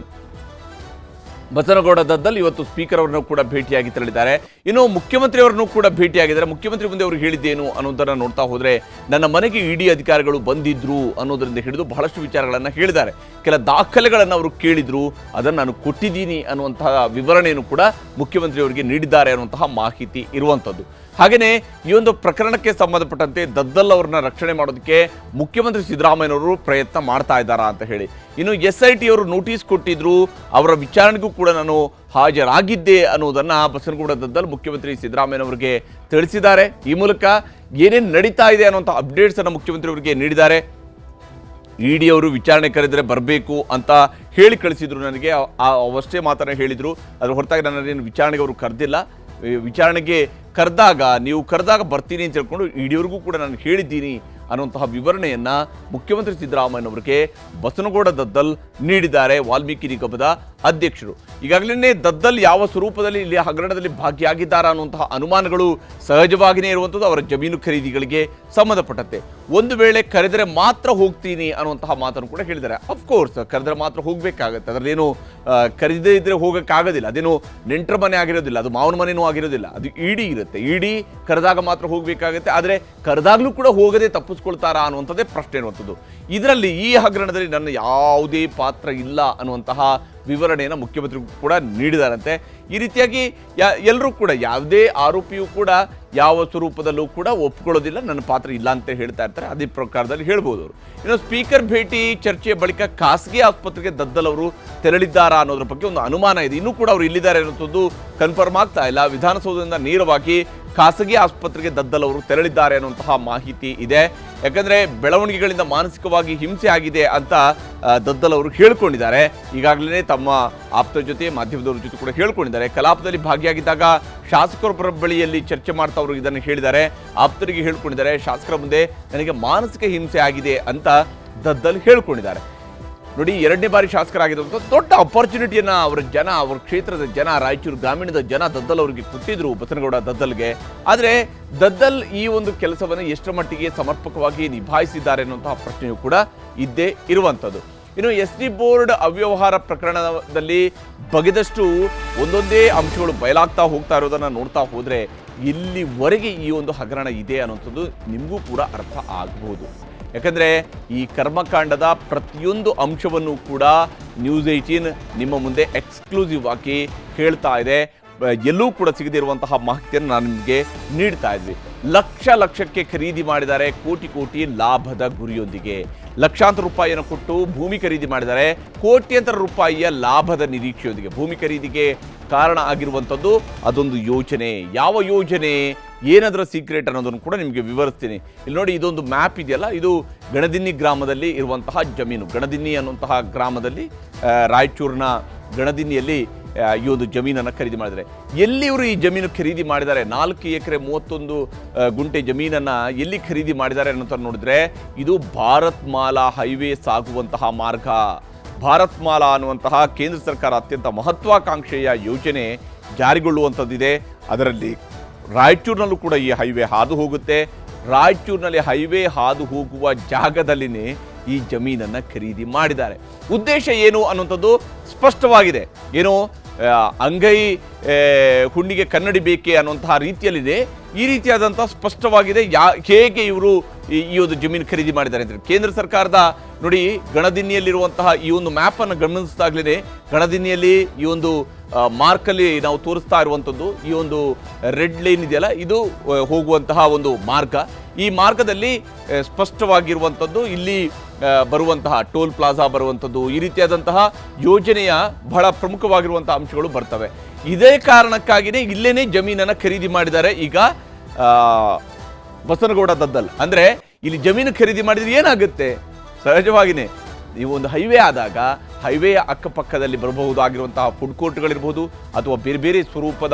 ಬಸನಗೌಡ ದದ್ದಲ್ ಇವತ್ತು ಸ್ಪೀಕರ್ ಅವರನ್ನು ಕೂಡ ಭೇಟಿಯಾಗಿ ತೆರಳಿದ್ದಾರೆ ಇನ್ನು ಮುಖ್ಯಮಂತ್ರಿ ಅವರನ್ನು ಕೂಡ ಭೇಟಿಯಾಗಿದ್ದಾರೆ ಮುಖ್ಯಮಂತ್ರಿ ಮುಂದೆ ಅವರು ಹೇಳಿದ್ದೇನು ಅನ್ನೋದನ್ನ ನೋಡ್ತಾ ಹೋದ್ರೆ ನನ್ನ ಮನೆಗೆ ಇಡಿ ಅಧಿಕಾರಿಗಳು ಬಂದಿದ್ರು ಅನ್ನೋದರಿಂದ ಹಿಡಿದು ಬಹಳಷ್ಟು ವಿಚಾರಗಳನ್ನು ಹೇಳಿದ್ದಾರೆ ಕೆಲ ದಾಖಲೆಗಳನ್ನು ಅವರು ಕೇಳಿದ್ರು ಅದನ್ನು ನಾನು ಕೊಟ್ಟಿದ್ದೀನಿ ಅನ್ನುವಂತಹ ವಿವರಣೆಯನ್ನು ಕೂಡ ಮುಖ್ಯಮಂತ್ರಿ ಅವರಿಗೆ ನೀಡಿದ್ದಾರೆ ಅನ್ನುವಂತಹ ಮಾಹಿತಿ ಇರುವಂಥದ್ದು ಹಾಗೆಯೇ ಈ ಒಂದು ಪ್ರಕರಣಕ್ಕೆ ಸಂಬಂಧಪಟ್ಟಂತೆ ದದ್ದಲ್ ಅವರನ್ನ ರಕ್ಷಣೆ ಮಾಡೋದಕ್ಕೆ ಮುಖ್ಯಮಂತ್ರಿ ಸಿದ್ದರಾಮಯ್ಯನವರು ಪ್ರಯತ್ನ ಮಾಡ್ತಾ ಇದ್ದಾರಾ ಅಂತ ಹೇಳಿ ಇನ್ನು ಎಸ್ ಐ ಟಿ ಅವರು ನೋಟಿಸ್ ಕೊಟ್ಟಿದ್ರು ಅವರ ವಿಚಾರಣೆಗೂ ಕೂಡ ನಾನು ಹಾಜರಾಗಿದ್ದೆ ಅನ್ನೋದನ್ನ ಬಸನಗೌಡ ದದ್ದಲ್ ಮುಖ್ಯಮಂತ್ರಿ ಸಿದ್ದರಾಮಯ್ಯನವರಿಗೆ ತಿಳಿಸಿದ್ದಾರೆ ಈ ಮೂಲಕ ಏನೇನು ನಡೀತಾ ಇದೆ ಅನ್ನುವಂಥ ಅಪ್ಡೇಟ್ಸ್ ಅನ್ನು ಮುಖ್ಯಮಂತ್ರಿ ಅವರಿಗೆ ನೀಡಿದ್ದಾರೆ ಇಡಿ ಅವರು ವಿಚಾರಣೆ ಕರೆದರೆ ಬರಬೇಕು ಅಂತ ಹೇಳಿ ಕಳಿಸಿದ್ರು ನನಗೆ ಆ- ಆ ಅವಷ್ಟೇ ಮಾತನ್ನ ಹೇಳಿದ್ರು ಅದ್ರ ಹೊರತಾಗಿ ನನ್ನನ್ನು ವಿಚಾರಣೆಗೆ ಅವರು ಕರೆದಿಲ್ಲ ವಿ- ವಿಚಾರಣೆಗೆ ಕರೆದಾಗ ನೀವು ಕರೆದಾಗ ಬರ್ತೀನಿ ಅಂತ ಹೇಳ್ಕೊಂಡು ಇಡಿಯವ್ರಿಗೂ ಕೂಡ ನಾನು ಹೇಳಿದ್ದೀನಿ ಅನ್ನುವಂತಹ ವಿವರಣೆಯನ್ನ ಮುಖ್ಯಮಂತ್ರಿ ಸಿದ್ದರಾಮಯ್ಯನವರಿಗೆ ಬಸನಗೌಡ ದದ್ದಲ್ ನೀಡಿದ್ದಾರೆ ವಾಲ್ಮೀಕಿ ನಿಗಮದ ಅಧ್ಯಕ್ಷರು ಈಗಾಗಲೇ ದದ್ದಲ್ ಯಾವ ಸ್ವರೂಪದಲ್ಲಿ ಇಲ್ಲಿ ಹಗರಣದಲ್ಲಿ ಭಾಗಿಯಾಗಿದ್ದಾರಾ ಅನ್ನುವಂತಹ ಅನುಮಾನಗಳು ಸಹಜವಾಗಿಯೇ ಇರುವಂಥದ್ದು ಅವರ ಜಮೀನು ಖರೀದಿಗಳಿಗೆ ಸಂಬಂಧಪಟ್ಟಂತೆ ಒಂದು ವೇಳೆ ಕರೆದರೆ ಮಾತ್ರ ಹೋಗ್ತೀನಿ ಅನ್ನುವಂತಹ ಮಾತನ್ನು ಕೂಡ ಹೇಳಿದ್ದಾರೆ ಅಫ್ಕೋರ್ಸ್ ಕರೆದರೆ ಮಾತ್ರ ಹೋಗ್ಬೇಕಾಗತ್ತೆ ಅದರಲ್ಲೇನು ಆ, ಕರೆದೇ ಇದ್ರೆ ಹೋಗಕ್ಕಾಗೋದಿಲ್ಲ ಅದೇನು ನೆಂಟರ ಮನೆ ಆಗಿರೋದಿಲ್ಲ ಅದು ಮಾವನ ಮನೆನೂ ಆಗಿರೋದಿಲ್ಲ ಅದು ಇಡಿ ಇರುತ್ತೆ ಇಡಿ ಕರೆದಾಗ ಮಾತ್ರ ಹೋಗಬೇಕಾಗುತ್ತೆ ಆದರೆ ಕರೆದಾಗ್ಲೂ ಕೂಡ ಹೋಗದೆ ತಪ್ಪಿಸ್ಕೊಳ್ತಾರಾ ಅನ್ನುವಂಥದ್ದೇ ಪ್ರಶ್ನೆ ಇರುವಂಥದ್ದು ಇದರಲ್ಲಿ ಈ ಹಗರಣದಲ್ಲಿ ನನ್ನ ಯಾವುದೇ ಪಾತ್ರ ಇಲ್ಲ ಅನ್ನುವಂತಹ ವಿವರಣೆಯನ್ನು ಮುಖ್ಯಮಂತ್ರಿ ಕೂಡ ನೀಡಿದಾರಂತೆ ಈ ರೀತಿಯಾಗಿ ಯಾ ಎಲ್ಲರೂ ಕೂಡ ಯಾವುದೇ ಆರೋಪಿಯೂ ಕೂಡ ಯಾವ ಸ್ವರೂಪದಲ್ಲೂ ಕೂಡ ಒಪ್ಕೊಳ್ಳೋದಿಲ್ಲ ನನ್ನ ಪಾತ್ರ ಇಲ್ಲ ಅಂತ ಹೇಳ್ತಾ ಇರ್ತಾರೆ ಅದೇ ಪ್ರಕಾರದಲ್ಲಿ ಹೇಳ್ಬೋದು ಅವರು ಇನ್ನು ಸ್ಪೀಕರ್ ಭೇಟಿ ಚರ್ಚೆಯ ಬಳಿಕ ಖಾಸಗಿ ಆಸ್ಪತ್ರೆಗೆ ದದ್ದಲ್ ಅವರು ತೆರಳಿದ್ದಾರಾ ಅನ್ನೋದ್ರ ಬಗ್ಗೆ ಒಂದು ಅನುಮಾನ ಇದೆ ಇನ್ನೂ ಕೂಡ ಅವರು ಇಲ್ಲಿದ್ದಾರೆ ಅನ್ನೋದು ಕನ್ಫರ್ಮ್ ಆಗ್ತಾ ಇಲ್ಲ ವಿಧಾನಸೌಧದಿಂದ ನೇರವಾಗಿ ಖಾಸಗಿ ಆಸ್ಪತ್ರೆಗೆ ದದ್ದಲ್ ಅವರು ತೆರಳಿದ್ದಾರೆ ಅನ್ನುವಂತಹ ಮಾಹಿತಿ ಇದೆ ಯಾಕಂದ್ರೆ ಬೆಳವಣಿಗೆಗಳಿಂದ ಮಾನಸಿಕವಾಗಿ ಹಿಂಸೆ ಆಗಿದೆ ಅಂತ ಆ, ದದ್ದಲ್ ಅವರು ಹೇಳ್ಕೊಂಡಿದ್ದಾರೆ ಈಗಾಗಲೇ ತಮ್ಮ ಆಪ್ತ ಜೊತೆ ಮಾಧ್ಯಮದವ್ರ ಜೊತೆ ಕೂಡ ಹೇಳ್ಕೊಂಡಿದ್ದಾರೆ ಕಲಾಪದಲ್ಲಿ ಭಾಗಿಯಾಗಿದ್ದಾಗ ಶಾಸಕರ ಬಳಿಯಲ್ಲಿ ಚರ್ಚೆ ಮಾಡ್ತಾ ಅವರು ಇದನ್ನು ಹೇಳಿದ್ದಾರೆ ಆಪ್ತರಿಗೆ ಹೇಳ್ಕೊಂಡಿದ್ದಾರೆ ಶಾಸಕರ ಮುಂದೆ ನನಗೆ ಮಾನಸಿಕ ಹಿಂಸೆ ಆಗಿದೆ ಅಂತ ದದ್ದಲ್ ಹೇಳ್ಕೊಂಡಿದ್ದಾರೆ ನೋಡಿ ಎರಡನೇ ಬಾರಿ ಶಾಸಕರಾಗಿರುವಂಥ ದೊಡ್ಡ ಅಪರ್ಚುನಿಟಿಯನ್ನ ಅವರ ಜನ ಅವರ ಕ್ಷೇತ್ರದ ಜನ ರಾಯಚೂರು ಗ್ರಾಮೀಣದ ಜನ ದದ್ದಲ್ ಅವರಿಗೆ ಕೊಟ್ಟಿದ್ರು ಬಸನಗೌಡ ದದ್ದಲ್ಗೆ ಆದರೆ ದದ್ದಲ್ ಈ ಒಂದು ಕೆಲಸವನ್ನು ಎಷ್ಟರ ಮಟ್ಟಿಗೆ ಸಮರ್ಪಕವಾಗಿ ನಿಭಾಯಿಸಿದ್ದಾರೆ ಅನ್ನುವಂತಹ ಪ್ರಶ್ನೆಯೂ ಕೂಡ ಇದ್ದೇ ಇರುವಂಥದ್ದು ಇನ್ನು ಎಸ್ ಡಿ ಬೋರ್ಡ್ ಅವ್ಯವಹಾರ ಪ್ರಕರಣದಲ್ಲಿ ಬಗೆದಷ್ಟು ಒಂದೊಂದೇ ಅಂಶಗಳು ಬಯಲಾಗ್ತಾ ಹೋಗ್ತಾ ಇರೋದನ್ನ ನೋಡ್ತಾ ಹೋದ್ರೆ ಇಲ್ಲಿವರೆಗೆ ಈ ಒಂದು ಹಗರಣ ಇದೆ ಅನ್ನುವಂಥದ್ದು ನಿಮಗೂ ಕೂಡ ಅರ್ಥ ಆಗಬಹುದು ಯಾಕಂದ್ರೆ ಈ ಕರ್ಮಕಾಂಡದ ಪ್ರತಿಯೊಂದು ಅಂಶವನ್ನು ಕೂಡ ನ್ಯೂಸ್ ಏಯ್ಟೀನ್ ನಿಮ್ಮ ಮುಂದೆ ಎಕ್ಸ್ಕ್ಲೂಸಿವ್ ಆಗಿ ಹೇಳ್ತಾ ಇದೆ ಬ- ಎಲ್ಲೂ ಕೂಡ ಸಿಗದಿರುವಂತಹ ಮಾಹಿತಿಯನ್ನು ನಾನು ನಿಮಗೆ ನೀಡ್ತಾ ಇದ್ವಿ ಲಕ್ಷ ಲಕ್ಷಕ್ಕೆ ಖರೀದಿ ಮಾಡಿದ್ದಾರೆ ಕೋಟಿ ಕೋಟಿ ಲಾಭದ ಗುರಿಯೊಂದಿಗೆ ಲಕ್ಷಾಂತರ ರೂಪಾಯಿಯನ್ನು ಕೊಟ್ಟು ಭೂಮಿ ಖರೀದಿ ಮಾಡಿದ್ದಾರೆ ಕೋಟ್ಯಂತರ ರೂಪಾಯಿಯ ಲಾಭದ ನಿರೀಕ್ಷೆಯೊಂದಿಗೆ ಭೂಮಿ ಖರೀದಿಗೆ ಕಾರಣ ಆಗಿರುವಂಥದ್ದು ಅದೊಂದು ಯೋಜನೆ ಯಾವ ಯೋಜನೆ ಏನದರ ಸೀಕ್ರೆಟ್ ಅನ್ನೋದನ್ನು ಕೂಡ ನಿಮಗೆ ವಿವರಿಸ್ತೀನಿ ಇಲ್ಲಿ ನೋಡಿ ಇದೊಂದು ಮ್ಯಾಪ್ ಇದೆಯಲ್ಲ ಇದು ಗಣದಿನ್ನಿ ಗ್ರಾಮದಲ್ಲಿ ಇರುವಂತಹ ಜಮೀನು ಗಣದಿನ್ನಿ ಅನ್ನುವಂತಹ ಗ್ರಾಮದಲ್ಲಿ ಆ, ರಾಯಚೂರಿನ ಗಣದಿನ್ನಿಯಲ್ಲಿ ಆ, ಈ ಒಂದು ಜಮೀನನ್ನು ಖರೀದಿ ಮಾಡಿದ್ದಾರೆ ಎಲ್ಲಿ ಇವರು ಈ ಜಮೀನು ಖರೀದಿ ಮಾಡಿದ್ದಾರೆ ನಾಲ್ಕು ಎಕರೆ ಮೂವತ್ತೊಂದು ಆ, ಗುಂಟೆ ಜಮೀನನ್ನ ಎಲ್ಲಿ ಖರೀದಿ ಮಾಡಿದ್ದಾರೆ ಅನ್ನೋಂಥ ನೋಡಿದ್ರೆ ಇದು ಭಾರತ್ ಮಾಲಾ ಹೈವೇ ಸಾಗುವಂತಹ ಮಾರ್ಗ ಭಾರತ್ ಮಾಲಾ ಅನ್ನುವಂತಹ ಕೇಂದ್ರ ಸರ್ಕಾರ ಅತ್ಯಂತ ಮಹತ್ವಾಕಾಂಕ್ಷೆಯ ಯೋಜನೆ ಜಾರಿಗೊಳ್ಳುವಂಥದ್ದಿದೆ ಅದರಲ್ಲಿ ರಾಯಚೂರಿನಲ್ಲೂ ಕೂಡ ಈ ಹೈವೇ ಹಾದು ಹೋಗುತ್ತೆ ರಾಯಚೂರಿನಲ್ಲಿ ಹೈವೇ ಹಾದು ಹೋಗುವ ಜಾಗದಲ್ಲಿನೇ ಈ ಜಮೀನನ್ನ ಖರೀದಿ ಮಾಡಿದ್ದಾರೆ ಉದ್ದೇಶ ಏನು ಅನ್ನುವಂಥದ್ದು ಸ್ಪಷ್ಟವಾಗಿದೆ ಏನು ಆ, ಅಂಗೈ ಆ, ಹುಣ್ಣಿಗೆ ಕನ್ನಡಿ ಬೇಕೆ ಅನ್ನುವಂತಹ ರೀತಿಯಲ್ಲಿದೆ ಈ ರೀತಿಯಾದಂತಹ ಸ್ಪಷ್ಟವಾಗಿದೆ ಯಾ ಹೇಗೆ ಇವರು ಈ ಈ ಒಂದು ಜಮೀನು ಖರೀದಿ ಮಾಡಿದ್ದಾರೆ ಅಂತ ಕೇಂದ್ರ ಸರ್ಕಾರದ ನೋಡಿ ಗಣದಿನ್ನಿಯಲ್ಲಿರುವಂತಹ ಈ ಒಂದು ಮ್ಯಾಪ್ ಅನ್ನು ಗಮನಿಸಿದಾಗಲೇ ಗಣದಿನ್ನಿಯಲ್ಲಿ ಈ ಒಂದು ಆ, ಮಾರ್ಕಲ್ಲಿ ನಾವು ತೋರಿಸ್ತಾ ಇರುವಂಥದ್ದು ಈ ಒಂದು ರೆಡ್ ಲೈನ್ ಇದೆಯಲ್ಲ ಇದು ಆ, ಹೋಗುವಂತಹ ಒಂದು ಮಾರ್ಗ ಈ ಮಾರ್ಗದಲ್ಲಿ ಆ, ಸ್ಪಷ್ಟವಾಗಿರುವಂಥದ್ದು ಇಲ್ಲಿ ಆ, ಬರುವಂತಹ ಟೋಲ್ ಪ್ಲಾಜಾ ಬರುವಂಥದ್ದು ಈ ರೀತಿಯಾದಂತಹ ಯೋಜನೆಯ ಬಹಳ ಪ್ರಮುಖವಾಗಿರುವಂತಹ ಅಂಶಗಳು ಬರ್ತವೆ ಇದೇ ಕಾರಣಕ್ಕಾಗಿಯೇ ಇಲ್ಲೇನೆ ಜಮೀನನ್ನ ಖರೀದಿ ಮಾಡಿದ್ದಾರೆ ಈಗ ಆ, ಬಸನಗೌಡ ದದ್ದಲ್ ಅಂದ್ರೆ ಇಲ್ಲಿ ಜಮೀನು ಖರೀದಿ ಮಾಡಿದ್ರೆ ಏನಾಗುತ್ತೆ ಸಹಜವಾಗಿನೇ ನೀವು ಒಂದು ಹೈವೇ ಆದಾಗ ಹೈವೇಯ ಅಕ್ಕಪಕ್ಕದಲ್ಲಿ ಬರಬಹುದಾಗಿರುವಂತಹ ಫುಡ್ ಕೋರ್ಟ್ಗಳಿರ್ಬೋದು ಅಥವಾ ಬೇರೆ ಬೇರೆ ಸ್ವರೂಪದ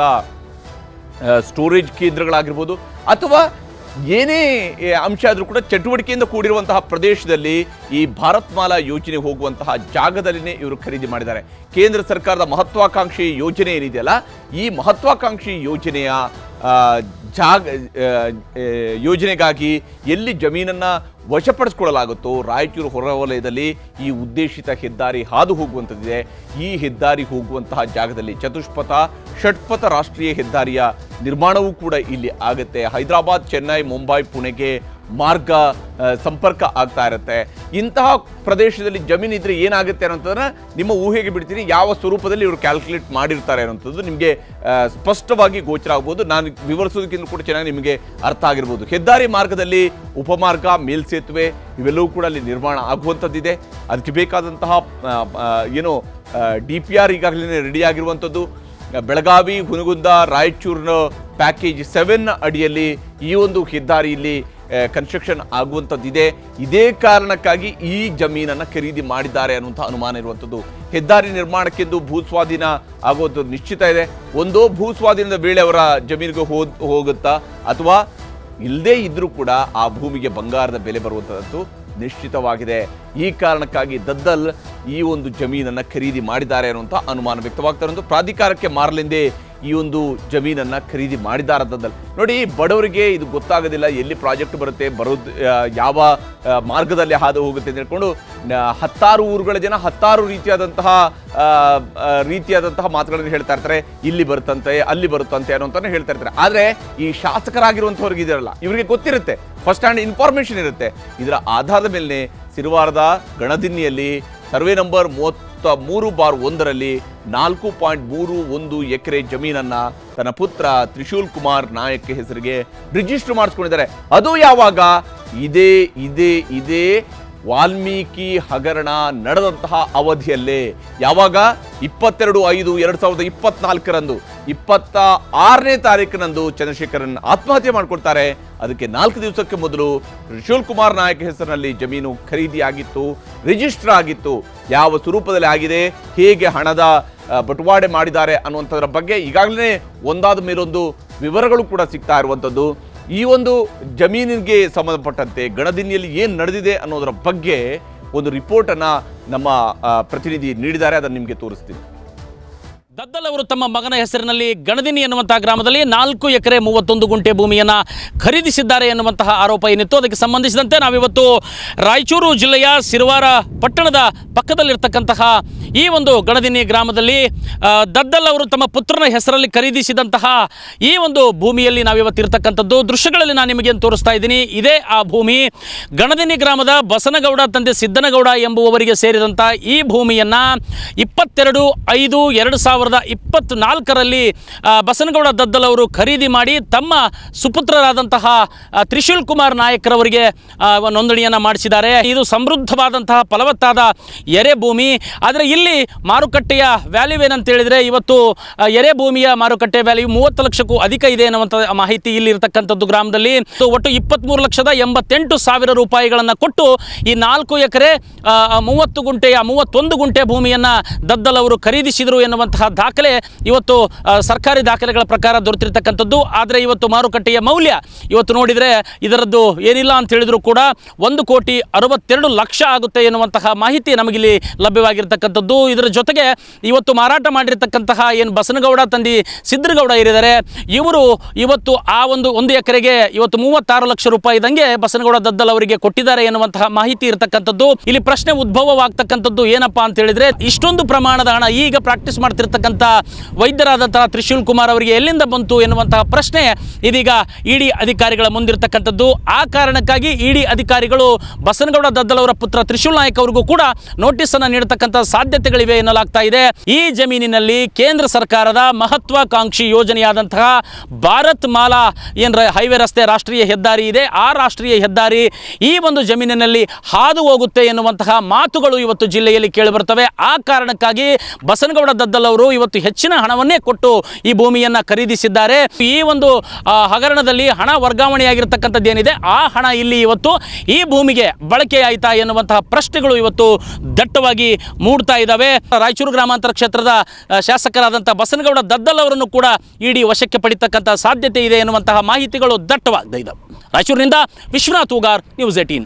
ಸ್ಟೋರೇಜ್ ಕೇಂದ್ರಗಳಾಗಿರ್ಬೋದು ಅಥವಾ ಏನೇ ಏ, ಅಂಶ ಆದರೂ ಕೂಡ ಚಟುವಟಿಕೆಯಿಂದ ಕೂಡಿರುವಂತಹ ಪ್ರದೇಶದಲ್ಲಿ ಈ ಭಾರತ್ ಮಾಲಾ ಯೋಜನೆ ಹೋಗುವಂತಹ ಜಾಗದಲ್ಲಿನೇ ಇವರು ಖರೀದಿ ಮಾಡಿದ್ದಾರೆ ಕೇಂದ್ರ ಸರ್ಕಾರದ ಮಹತ್ವಾಕಾಂಕ್ಷಿ ಯೋಜನೆ ಏನಿದೆಯಲ್ಲ ಈ ಮಹತ್ವಾಕಾಂಕ್ಷಿ ಯೋಜನೆಯ ಆ, ಜಾಗ ಆ, ಆ, ಯೋಜನೆಗಾಗಿ ಎಲ್ಲಿ ಜಮೀನನ್ನ ವಶಪಡಿಸ್ಕೊಳ್ಳಲಾಗುತ್ತೋ ರಾಯಚೂರು ಹೊರವಲಯದಲ್ಲಿ ಈ ಉದ್ದೇಶಿತ ಹೆದ್ದಾರಿ ಹಾದು ಹೋಗುವಂಥದ್ದಿದೆ ಈ ಹೆದ್ದಾರಿ ಹೋಗುವಂತಹ ಜಾಗದಲ್ಲಿ ಚತುಷ್ಪಥ ಷಟ್ಪಥ ರಾಷ್ಟ್ರೀಯ ಹೆದ್ದಾರಿಯ ನಿರ್ಮಾಣವೂ ಕೂಡ ಇಲ್ಲಿ ಆಗುತ್ತೆ ಹೈದರಾಬಾದ್ ಚೆನ್ನೈ ಮುಂಬೈ ಪುಣೆಗೆ ಮಾರ್ಗ ಆ, ಸಂಪರ್ಕ ಆಗ್ತಾ ಇರುತ್ತೆ ಇಂತಹ ಪ್ರದೇಶದಲ್ಲಿ ಜಮೀನು ಇದ್ರೆ ಏನಾಗುತ್ತೆ ಅನ್ನೋಂಥದ್ದನ್ನ ನಿಮ್ಮ ಊಹೆಗೆ ಬಿಡ್ತೀನಿ ಯಾವ ಸ್ವರೂಪದಲ್ಲಿ ಇವರು ಕ್ಯಾಲ್ಕುಲೇಟ್ ಮಾಡಿರ್ತಾರೆ ಅನ್ನೋಂಥದ್ದು ನಿಮಗೆ ಆ, ಸ್ಪಷ್ಟವಾಗಿ ಗೋಚರ ಆಗ್ಬೋದು ನಾನು ವಿವರಿಸೋದಕ್ಕಿಂತ ಕೂಡ ಚೆನ್ನಾಗಿ ನಿಮಗೆ ಅರ್ಥ ಆಗಿರ್ಬೋದು ಹೆದ್ದಾರಿ ಮಾರ್ಗದಲ್ಲಿ ಉಪಮಾರ್ಗ ಮೇಲ್ಸೇತುವೆ ಇವೆಲ್ಲವೂ ಕೂಡ ಅಲ್ಲಿ ನಿರ್ಮಾಣ ಆಗುವಂಥದ್ದಿದೆ ಅದಕ್ಕೆ ಬೇಕಾದಂತಹ ಆ, ಆ, ಏನು ಡಿ ಪಿ ಆರ್ ಈಗಾಗಲೇ ರೆಡಿ ಆಗಿರುವಂಥದ್ದು ಬೆಳಗಾವಿ ಹುನಗುಂದ ರಾಯಚೂರಿನ ಪ್ಯಾಕೇಜ್ ಸೆವೆನ್ ಅಡಿಯಲ್ಲಿ ಈ ಒಂದು ಹೆದ್ದಾರಿ ಇಲ್ಲಿ ಕನ್ಸ್ಟ್ರಕ್ಷನ್ ಆಗುವಂಥದ್ದಿದೆ ಇದೇ ಕಾರಣಕ್ಕಾಗಿ ಈ ಜಮೀನನ್ನು ಖರೀದಿ ಮಾಡಿದ್ದಾರೆ ಅನ್ನುವಂಥ ಅನುಮಾನ ಇರುವಂಥದ್ದು ಹೆದ್ದಾರಿ ನಿರ್ಮಾಣಕ್ಕೆಂದು ಭೂಸ್ವಾಧೀನ ಆಗೋದು ನಿಶ್ಚಿತ ಇದೆ ಒಂದೋ ಭೂಸ್ವಾಧೀನದ ವೇಳೆ ಅವರ ಜಮೀನಿಗೆ ಹೋದ್ ಹೋಗುತ್ತಾ ಅಥವಾ ಇಲ್ಲದೇ ಇದ್ರೂ ಕೂಡ ಆ ಭೂಮಿಗೆ ಬಂಗಾರದ ಬೆಲೆ ಬರುವಂಥದ್ದು ನಿಶ್ಚಿತವಾಗಿದೆ ಈ ಕಾರಣಕ್ಕಾಗಿ ದದ್ದಲ್ ಈ ಒಂದು ಜಮೀನನ್ನ ಖರೀದಿ ಮಾಡಿದ್ದಾರೆ ಅನ್ನುವಂಥ ಅನುಮಾನ ವ್ಯಕ್ತವಾಗ್ತಾ ಇರೋದು ಪ್ರಾಧಿಕಾರಕ್ಕೆ ಮಾರಲೆಂದೇ ಈ ಒಂದು ಜಮೀನನ್ನ ಖರೀದಿ ಮಾಡಿದ್ದಾರೆ ದದ್ದಲ್ ನೋಡಿ ಬಡವರಿಗೆ ಇದು ಗೊತ್ತಾಗೋದಿಲ್ಲ ಎಲ್ಲಿ ಪ್ರಾಜೆಕ್ಟ್ ಬರುತ್ತೆ ಬರೋದು ಆ, ಯಾವ ಆ, ಮಾರ್ಗದಲ್ಲಿ ಹಾದು ಹೋಗುತ್ತೆ ಅಂತ ಹೇಳ್ಕೊಂಡು ನ- ಹತ್ತಾರು ಊರುಗಳ ಜನ ಹತ್ತಾರು ರೀತಿಯಾದಂತಹ ಆ, ಆ, ರೀತಿಯಾದಂತಹ ಮಾತುಗಳನ್ನು ಹೇಳ್ತಾ ಇರ್ತಾರೆ ಇಲ್ಲಿ ಬರುತ್ತಂತೆ ಅಲ್ಲಿ ಬರುತ್ತಂತೆ ಅನ್ನೋಂತಾನೆ ಹೇಳ್ತಾ ಇರ್ತಾರೆ ಆದ್ರೆ ಈ ಶಾಸಕರಾಗಿರುವಂಥವ್ರಿಗೆ ಇದರಲ್ಲ ಇವರಿಗೆ ಗೊತ್ತಿರುತ್ತೆ ಫಸ್ಟ್ ಹ್ಯಾಂಡ್ ಇನ್ಫಾರ್ಮೇಶನ್ ಇರುತ್ತೆ ಇದರ ಆಧಾರದ ಮೇಲೆ ಸಿರುವಾರದ ಗಣದಿನ್ನಿಯಲ್ಲಿ ಸರ್ವೆ ನಂಬರ್ ಮೂವತ್ತ ಮೂರು ಬಾರ್ ಒಂದರಲ್ಲಿ ನಾಲ್ಕು ಪಾಯಿಂಟ್ ಮೂರು ಒಂದು ಎಕರೆ ಜಮೀನನ್ನ ತನ್ನ ಪುತ್ರ ತ್ರಿಶೂಲ್ ಕುಮಾರ್ ನಾಯಕ್ ಹೆಸರಿಗೆ ರಿಜಿಸ್ಟರ್ ಮಾಡಿಸ್ಕೊಂಡಿದ್ದಾರೆ ಅದು ಯಾವಾಗ ಇದೇ ಇದೇ ಇದೇ ವಾಲ್ಮೀಕಿ ಹಗರಣ ನಡೆದಂತಹ ಅವಧಿಯಲ್ಲೇ ಯಾವಾಗ ಇಪ್ಪತ್ತೆರಡು ಐದು ಎರಡ್ ಸಾವಿರದ ಇಪ್ಪತ್ನಾಲ್ಕರಂದು ಇಪ್ಪತ್ತ ಆರನೇ ತಾರೀಕಿನಂದು ಚಂದ್ರಶೇಖರನ್ ಆತ್ಮಹತ್ಯೆ ಮಾಡ್ಕೊಳ್ತಾರೆ ಅದಕ್ಕೆ ನಾಲ್ಕು ದಿವಸಕ್ಕೆ ಮೊದಲು ರಿಶುಲ್ ಕುಮಾರ್ ನಾಯಕ್ ಹೆಸರಿನಲ್ಲಿ ಜಮೀನು ಖರೀದಿ ಆಗಿತ್ತು ರಿಜಿಸ್ಟರ್ ಆಗಿತ್ತು ಯಾವ ಸ್ವರೂಪದಲ್ಲಿ ಆಗಿದೆ ಹೇಗೆ ಹಣದ ಆ, ಬಟವಾಡೆ ಮಾಡಿದ್ದಾರೆ ಅನ್ನುವಂಥದ್ರ ಬಗ್ಗೆ ಈಗಾಗಲೇ ಒಂದಾದ ಮೇಲೊಂದು ವಿವರಗಳು ಕೂಡ ಸಿಗ್ತಾ ಇರುವಂಥದ್ದು ಈ ಒಂದು ಜಮೀನಿಗೆ ಸಂಬಂಧಪಟ್ಟಂತೆ ಗಣದಿನಿಯಲ್ಲಿ ಏನು ನಡೆದಿದೆ ಅನ್ನೋದರ ಬಗ್ಗೆ ಒಂದು ರಿಪೋರ್ಟನ್ನು ನಮ್ಮ ಆ, ಪ್ರತಿನಿಧಿ ನೀಡಿದ್ದಾರೆ ಅದನ್ನು ನಿಮಗೆ ತೋರಿಸ್ತೀನಿ ದದ್ದಲ್ ಅವರು ತಮ್ಮ ಮಗನ ಹೆಸರಿನಲ್ಲಿ ಗಣದಿನಿ ಎನ್ನುವಂತಹ ಗ್ರಾಮದಲ್ಲಿ ನಾಲ್ಕು ಎಕರೆ ಮೂವತ್ತೊಂದು ಗುಂಟೆ ಭೂಮಿಯನ್ನು ಖರೀದಿಸಿದ್ದಾರೆ ಎನ್ನುವಂತಹ ಆರೋಪ ಏನಿತ್ತು ಅದಕ್ಕೆ ಸಂಬಂಧಿಸಿದಂತೆ ನಾವಿವತ್ತು ರಾಯಚೂರು ಜಿಲ್ಲೆಯ ಸಿರವಾರ ಪಟ್ಟಣದ ಪಕ್ಕದಲ್ಲಿರ್ತಕ್ಕಂತಹ ಈ ಒಂದು ಗಣದಿನಿ ಗ್ರಾಮದಲ್ಲಿ ಆ, ದದ್ದಲ್ ಅವರು ತಮ್ಮ ಪುತ್ರನ ಹೆಸರಲ್ಲಿ ಖರೀದಿಸಿದಂತಹ ಈ ಒಂದು ಭೂಮಿಯಲ್ಲಿ ನಾವಿವತ್ತು ಇರ್ತಕ್ಕಂಥದ್ದು ದೃಶ್ಯಗಳಲ್ಲಿ ನಾನು ನಿಮಗೆ ತೋರಿಸ್ತಾ ಇದ್ದೀನಿ ಇದೇ ಆ ಭೂಮಿ ಗಣದಿನಿ ಗ್ರಾಮದ ಬಸನಗೌಡ ತಂದೆ ಸಿದ್ದನಗೌಡ ಎಂಬುವವರಿಗೆ ಸೇರಿದಂಥ ಈ ಭೂಮಿಯನ್ನು ಇಪ್ಪತ್ತೆರಡು ಐದು ಎರಡು ಸಾವಿರದ ಇಪ್ಪತ್ತ್ನಾಲ್ಕರಲ್ಲಿ ಆ, ಬಸನಗೌಡ ದದ್ದಲ್ ಅವರು ಖರೀದಿ ಮಾಡಿ ತಮ್ಮ ಸುಪುತ್ರರಾದಂತಹ ಆ, ತ್ರಿಶೂಲ್ ಕುಮಾರ್ ನಾಯಕರವರಿಗೆ ಆ, ನೋಂದಣಿಯನ್ನು ಮಾಡಿಸಿದ್ದಾರೆ ಇದು ಸಮೃದ್ಧವಾದಂತಹ ಫಲವತ್ತಾದ ಎರೆ ಭೂಮಿ ಆದರೆ ಇಲ್ಲಿ ಮಾರುಕಟ್ಟೆಯ ವ್ಯಾಲ್ಯೂ ಏನಂತ ಹೇಳಿದರೆ ಇವತ್ತು ಆ, ಎರೆ ಭೂಮಿಯ ಮಾರುಕಟ್ಟೆ ವ್ಯಾಲ್ಯೂ ಮೂವತ್ತು ಲಕ್ಷಕ್ಕೂ ಅಧಿಕ ಇದೆ ಅನ್ನುವಂಥ ಮಾಹಿತಿ ಇಲ್ಲಿ ಇರತಕ್ಕಂಥದ್ದು ಗ್ರಾಮದಲ್ಲಿ ಸೊ ಒಟ್ಟು ಇಪ್ಪತ್ತ್ಮೂರು ಲಕ್ಷದ ಎಂಬತ್ತೆಂಟು ಸಾವಿರ ರೂಪಾಯಿಗಳನ್ನು ಕೊಟ್ಟು ಈ ನಾಲ್ಕು ಎಕರೆ ಆ, ಮೂವತ್ತು ಗುಂಟೆಯ ಮೂವತ್ತೊಂದು ಗುಂಟೆ ಭೂಮಿಯನ್ನು ದದ್ದಲ್ ಅವರು ಖರೀದಿಸಿದರು ಎನ್ನುವಂತಹ ದಾಖಲೆ ಇವತ್ತು ಆ, ಸರ್ಕಾರಿ ದಾಖಲೆಗಳ ಪ್ರಕಾರ ದೊರೆತಿರ್ತಕ್ಕಂಥದ್ದು ಆದರೆ ಇವತ್ತು ಮಾರುಕಟ್ಟೆಯ ಮೌಲ್ಯ ಇವತ್ತು ನೋಡಿದರೆ ಇದರದ್ದು ಏನಿಲ್ಲ ಅಂತ ಹೇಳಿದ್ರು ಕೂಡ ಒಂದು ಕೋಟಿ ಅರವತ್ತೆರಡು ಲಕ್ಷ ಆಗುತ್ತೆ ಎನ್ನುವಂತಹ ಮಾಹಿತಿ ನಮಗಿಲ್ಲಿ ಲಭ್ಯವಾಗಿರ್ತಕ್ಕಂಥದ್ದು ಇದರ ಜೊತೆಗೆ ಇವತ್ತು ಮಾರಾಟ ಮಾಡಿರ್ತಕ್ಕಂತಹ ಏನು ಬಸನಗೌಡ ತಂದಿ ಸಿದ್ರಗೌಡ ಇರಿದ್ದಾರೆ ಇವರು ಇವತ್ತು ಆ ಒಂದು ಒಂದು ಎಕರೆಗೆ ಇವತ್ತು ಮೂವತ್ತಾರು ಲಕ್ಷ ರೂಪಾಯಿದಂಗೆ ಬಸನಗೌಡ ದದ್ದಲ್ ಅವರಿಗೆ ಕೊಟ್ಟಿದ್ದಾರೆ ಎನ್ನುವಂತಹ ಮಾಹಿತಿ ಇರತಕ್ಕಂಥದ್ದು ಇಲ್ಲಿ ಪ್ರಶ್ನೆ ಉದ್ಭವವಾಗ್ತಕ್ಕಂಥದ್ದು ಏನಪ್ಪಾ ಅಂತ ಹೇಳಿದ್ರೆ ಇಷ್ಟೊಂದು ಪ್ರಮಾಣದ ಹಣ ಈಗ ಪ್ರಾಕ್ಟೀಸ್ ಮಾಡ್ತಿರ್ತಕ್ಕಂಥ ವೈದ್ಯರಾದಂತಹ ತ್ರಿಶೂಲ್ ಕುಮಾರ್ ಅವರಿಗೆ ಎಲ್ಲಿಂದ ಬಂತು ಎನ್ನುವಂತಹ ಪ್ರಶ್ನೆ ಇದೀಗ ಇಡಿ ಅಧಿಕಾರಿಗಳ ಮುಂದಿರ್ತಕ್ಕಂಥದ್ದು ಆ ಕಾರಣಕ್ಕಾಗಿ ಇಡಿ ಅಧಿಕಾರಿಗಳು ಬಸನಗೌಡ ದದ್ದಲ್ ಅವರ ಪುತ್ರ ತ್ರಿಶೂಲ್ ನಾಯಕ್ ಅವರಿಗೂ ಕೂಡ ನೋಟಿಸ್ ಅನ್ನು ನೀಡತಕ್ಕಂಥ ಸಾಧ್ಯತೆಗಳಿವೆ ಎನ್ನಲಾಗ್ತಾ ಇದೆ ಈ ಜಮೀನಿನಲ್ಲಿ ಕೇಂದ್ರ ಸರ್ಕಾರದ ಮಹತ್ವಾಕಾಂಕ್ಷಿ ಯೋಜನೆಯಾದಂತಹ ಭಾರತ್ ಮಾಲಾ ಏನು ಹೈವೇ ರಸ್ತೆ ರಾಷ್ಟ್ರೀಯ ಹೆದ್ದಾರಿ ಇದೆ ಆ ರಾಷ್ಟ್ರೀಯ ಹೆದ್ದಾರಿ ಈ ಒಂದು ಜಮೀನಿನಲ್ಲಿ ಹಾದು ಹೋಗುತ್ತೆ ಎನ್ನುವಂತಹ ಮಾತುಗಳು ಇವತ್ತು ಜಿಲ್ಲೆಯಲ್ಲಿ ಕೇಳಿಬರ್ತವೆ ಆ ಕಾರಣಕ್ಕಾಗಿ ಬಸನಗೌಡ ದದ್ದಲ್ ಅವರು ಇವತ್ತು ಹೆಚ್ಚಿನ ಹಣವನ್ನೇ ಕೊಟ್ಟು ಈ ಭೂಮಿಯನ್ನು ಖರೀದಿಸಿದ್ದಾರೆ ಈ ಒಂದು ಆ, ಹಗರಣದಲ್ಲಿ ಹಣ ವರ್ಗಾವಣೆಯಾಗಿರ್ತಕ್ಕಂಥದ್ದು ಏನಿದೆ ಆ ಹಣ ಇಲ್ಲಿ ಇವತ್ತು ಈ ಭೂಮಿಗೆ ಬಳಕೆ ಆಯ್ತಾ ಎನ್ನುವಂತಹ ಪ್ರಶ್ನೆಗಳು ಇವತ್ತು ದಟ್ಟವಾಗಿ ಮೂಡ್ತಾ ಇದ್ದಾವೆ ರಾಯಚೂರು ಗ್ರಾಮಾಂತರ ಕ್ಷೇತ್ರದ ಆ, ಶಾಸಕರಾದಂಥ ಬಸನಗೌಡ ದದ್ದಲ್ ಅವರನ್ನು ಕೂಡ ಇಡಿ ವಶಕ್ಕೆ ಪಡಿತಕ್ಕಂಥ ಸಾಧ್ಯತೆ ಇದೆ ಎನ್ನುವಂತಹ ಮಾಹಿತಿಗಳು ದಟ್ಟವಾಗ್ತಾ ಇದ್ದಾವೆ ರಾಯಚೂರಿನಿಂದ ವಿಶ್ವನಾಥ್ ಹೂಗಾರ್ ನ್ಯೂಸ್ ಏಟೀನ್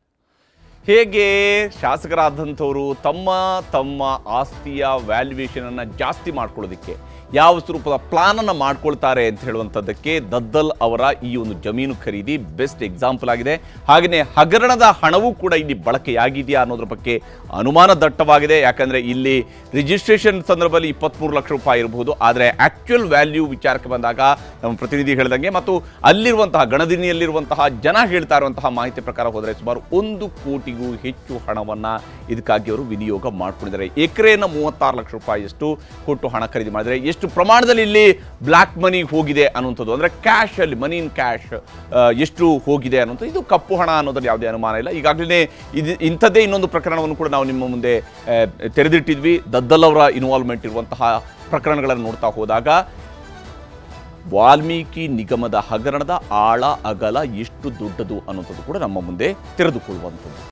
ಹೇಗೆ ಶಾಸಕರಾದಂಥವರು ತಮ್ಮ ತಮ್ಮ ಆಸ್ತಿಯ ವ್ಯಾಲ್ಯೂಯೇಷನ್ ಅನ್ನು ಜಾಸ್ತಿ ಮಾಡ್ಕೊಳ್ಳೋದಕ್ಕೆ ಯಾವ ಸ್ವರೂಪದ ಪ್ಲಾನನ್ನು ಮಾಡ್ಕೊಳ್ತಾರೆ ಅಂತ ಹೇಳುವಂಥದ್ದಕ್ಕೆ ದದ್ದಲ್ ಅವರ ಈ ಒಂದು ಜಮೀನು ಖರೀದಿ ಬೆಸ್ಟ್ ಎಕ್ಸಾಂಪಲ್ ಆಗಿದೆ ಹಾಗೆಯೇ ಹಗರಣದ ಹಣವೂ ಕೂಡ ಇಲ್ಲಿ ಬಳಕೆಯಾಗಿದೆಯಾ ಅನ್ನೋದ್ರ ಬಗ್ಗೆ ಅನುಮಾನ ದಟ್ಟವಾಗಿದೆ ಯಾಕಂದರೆ ಇಲ್ಲಿ ರಿಜಿಸ್ಟ್ರೇಷನ್ ಸಂದರ್ಭದಲ್ಲಿ ಇಪ್ಪತ್ತ್ಮೂರು ಲಕ್ಷ ರೂಪಾಯಿ ಇರಬಹುದು ಆದರೆ ಆ್ಯಕ್ಚುಯಲ್ ವ್ಯಾಲ್ಯೂ ವಿಚಾರಕ್ಕೆ ಬಂದಾಗ ನಮ್ಮ ಪ್ರತಿನಿಧಿ ಹೇಳ್ದಂಗೆ ಮತ್ತು ಅಲ್ಲಿರುವಂತಹ ಗಣದಿನಿಯಲ್ಲಿರುವಂತಹ ಜನ ಹೇಳ್ತಾ ಇರುವಂತಹ ಮಾಹಿತಿ ಪ್ರಕಾರ ಹೋದರೆ ಸುಮಾರು ಒಂದು ಕೋಟಿಗೂ ಹೆಚ್ಚು ಹಣವನ್ನು ಇದಕ್ಕಾಗಿ ಅವರು ವಿನಿಯೋಗ ಮಾಡ್ಕೊಂಡಿದ್ದಾರೆ ಎಕರೆನ ಮೂವತ್ತಾರು ಲಕ್ಷ ರೂಪಾಯಿಯಷ್ಟು ಕೊಟ್ಟು ಹಣ ಖರೀದಿ ಮಾಡಿದರೆ ಎಷ್ಟು ಪ್ರಮಾಣದಲ್ಲಿ ಇಲ್ಲಿ ಬ್ಲ್ಯಾಕ್ ಮನಿ ಹೋಗಿದೆ ಅನ್ನುವಂಥದ್ದು ಅಂದರೆ ಕ್ಯಾಶ್ ಅಲ್ಲಿ ಮನಿ ಇನ್ ಕ್ಯಾಶ್ ಎಷ್ಟು ಹೋಗಿದೆ ಅನ್ನುವಂಥದ್ದು ಇದು ಕಪ್ಪು ಹಣ ಅನ್ನೋದ್ರಲ್ಲಿ ಯಾವುದೇ ಅನುಮಾನ ಇಲ್ಲ ಈಗಾಗಲೇ ಇದು ಇಂಥದ್ದೇ ಇನ್ನೊಂದು ಪ್ರಕರಣವನ್ನು ಕೂಡ ನಾವು ನಿಮ್ಮ ಮುಂದೆ ಆ, ತೆರೆದಿಟ್ಟಿದ್ವಿ ದದ್ದಲ್ ಅವರ ಇನ್ವಾಲ್ವ್ಮೆಂಟ್ ಇರುವಂತಹ ಪ್ರಕರಣಗಳನ್ನು ನೋಡ್ತಾ ಹೋದಾಗ ವಾಲ್ಮೀಕಿ ನಿಗಮದ ಹಗರಣದ ಆಳ ಅಗಲ ಎಷ್ಟು ದೊಡ್ಡದು ಅನ್ನೋಂಥದ್ದು ಕೂಡ ನಮ್ಮ ಮುಂದೆ ತೆರೆದುಕೊಳ್ಳುವಂಥದ್ದು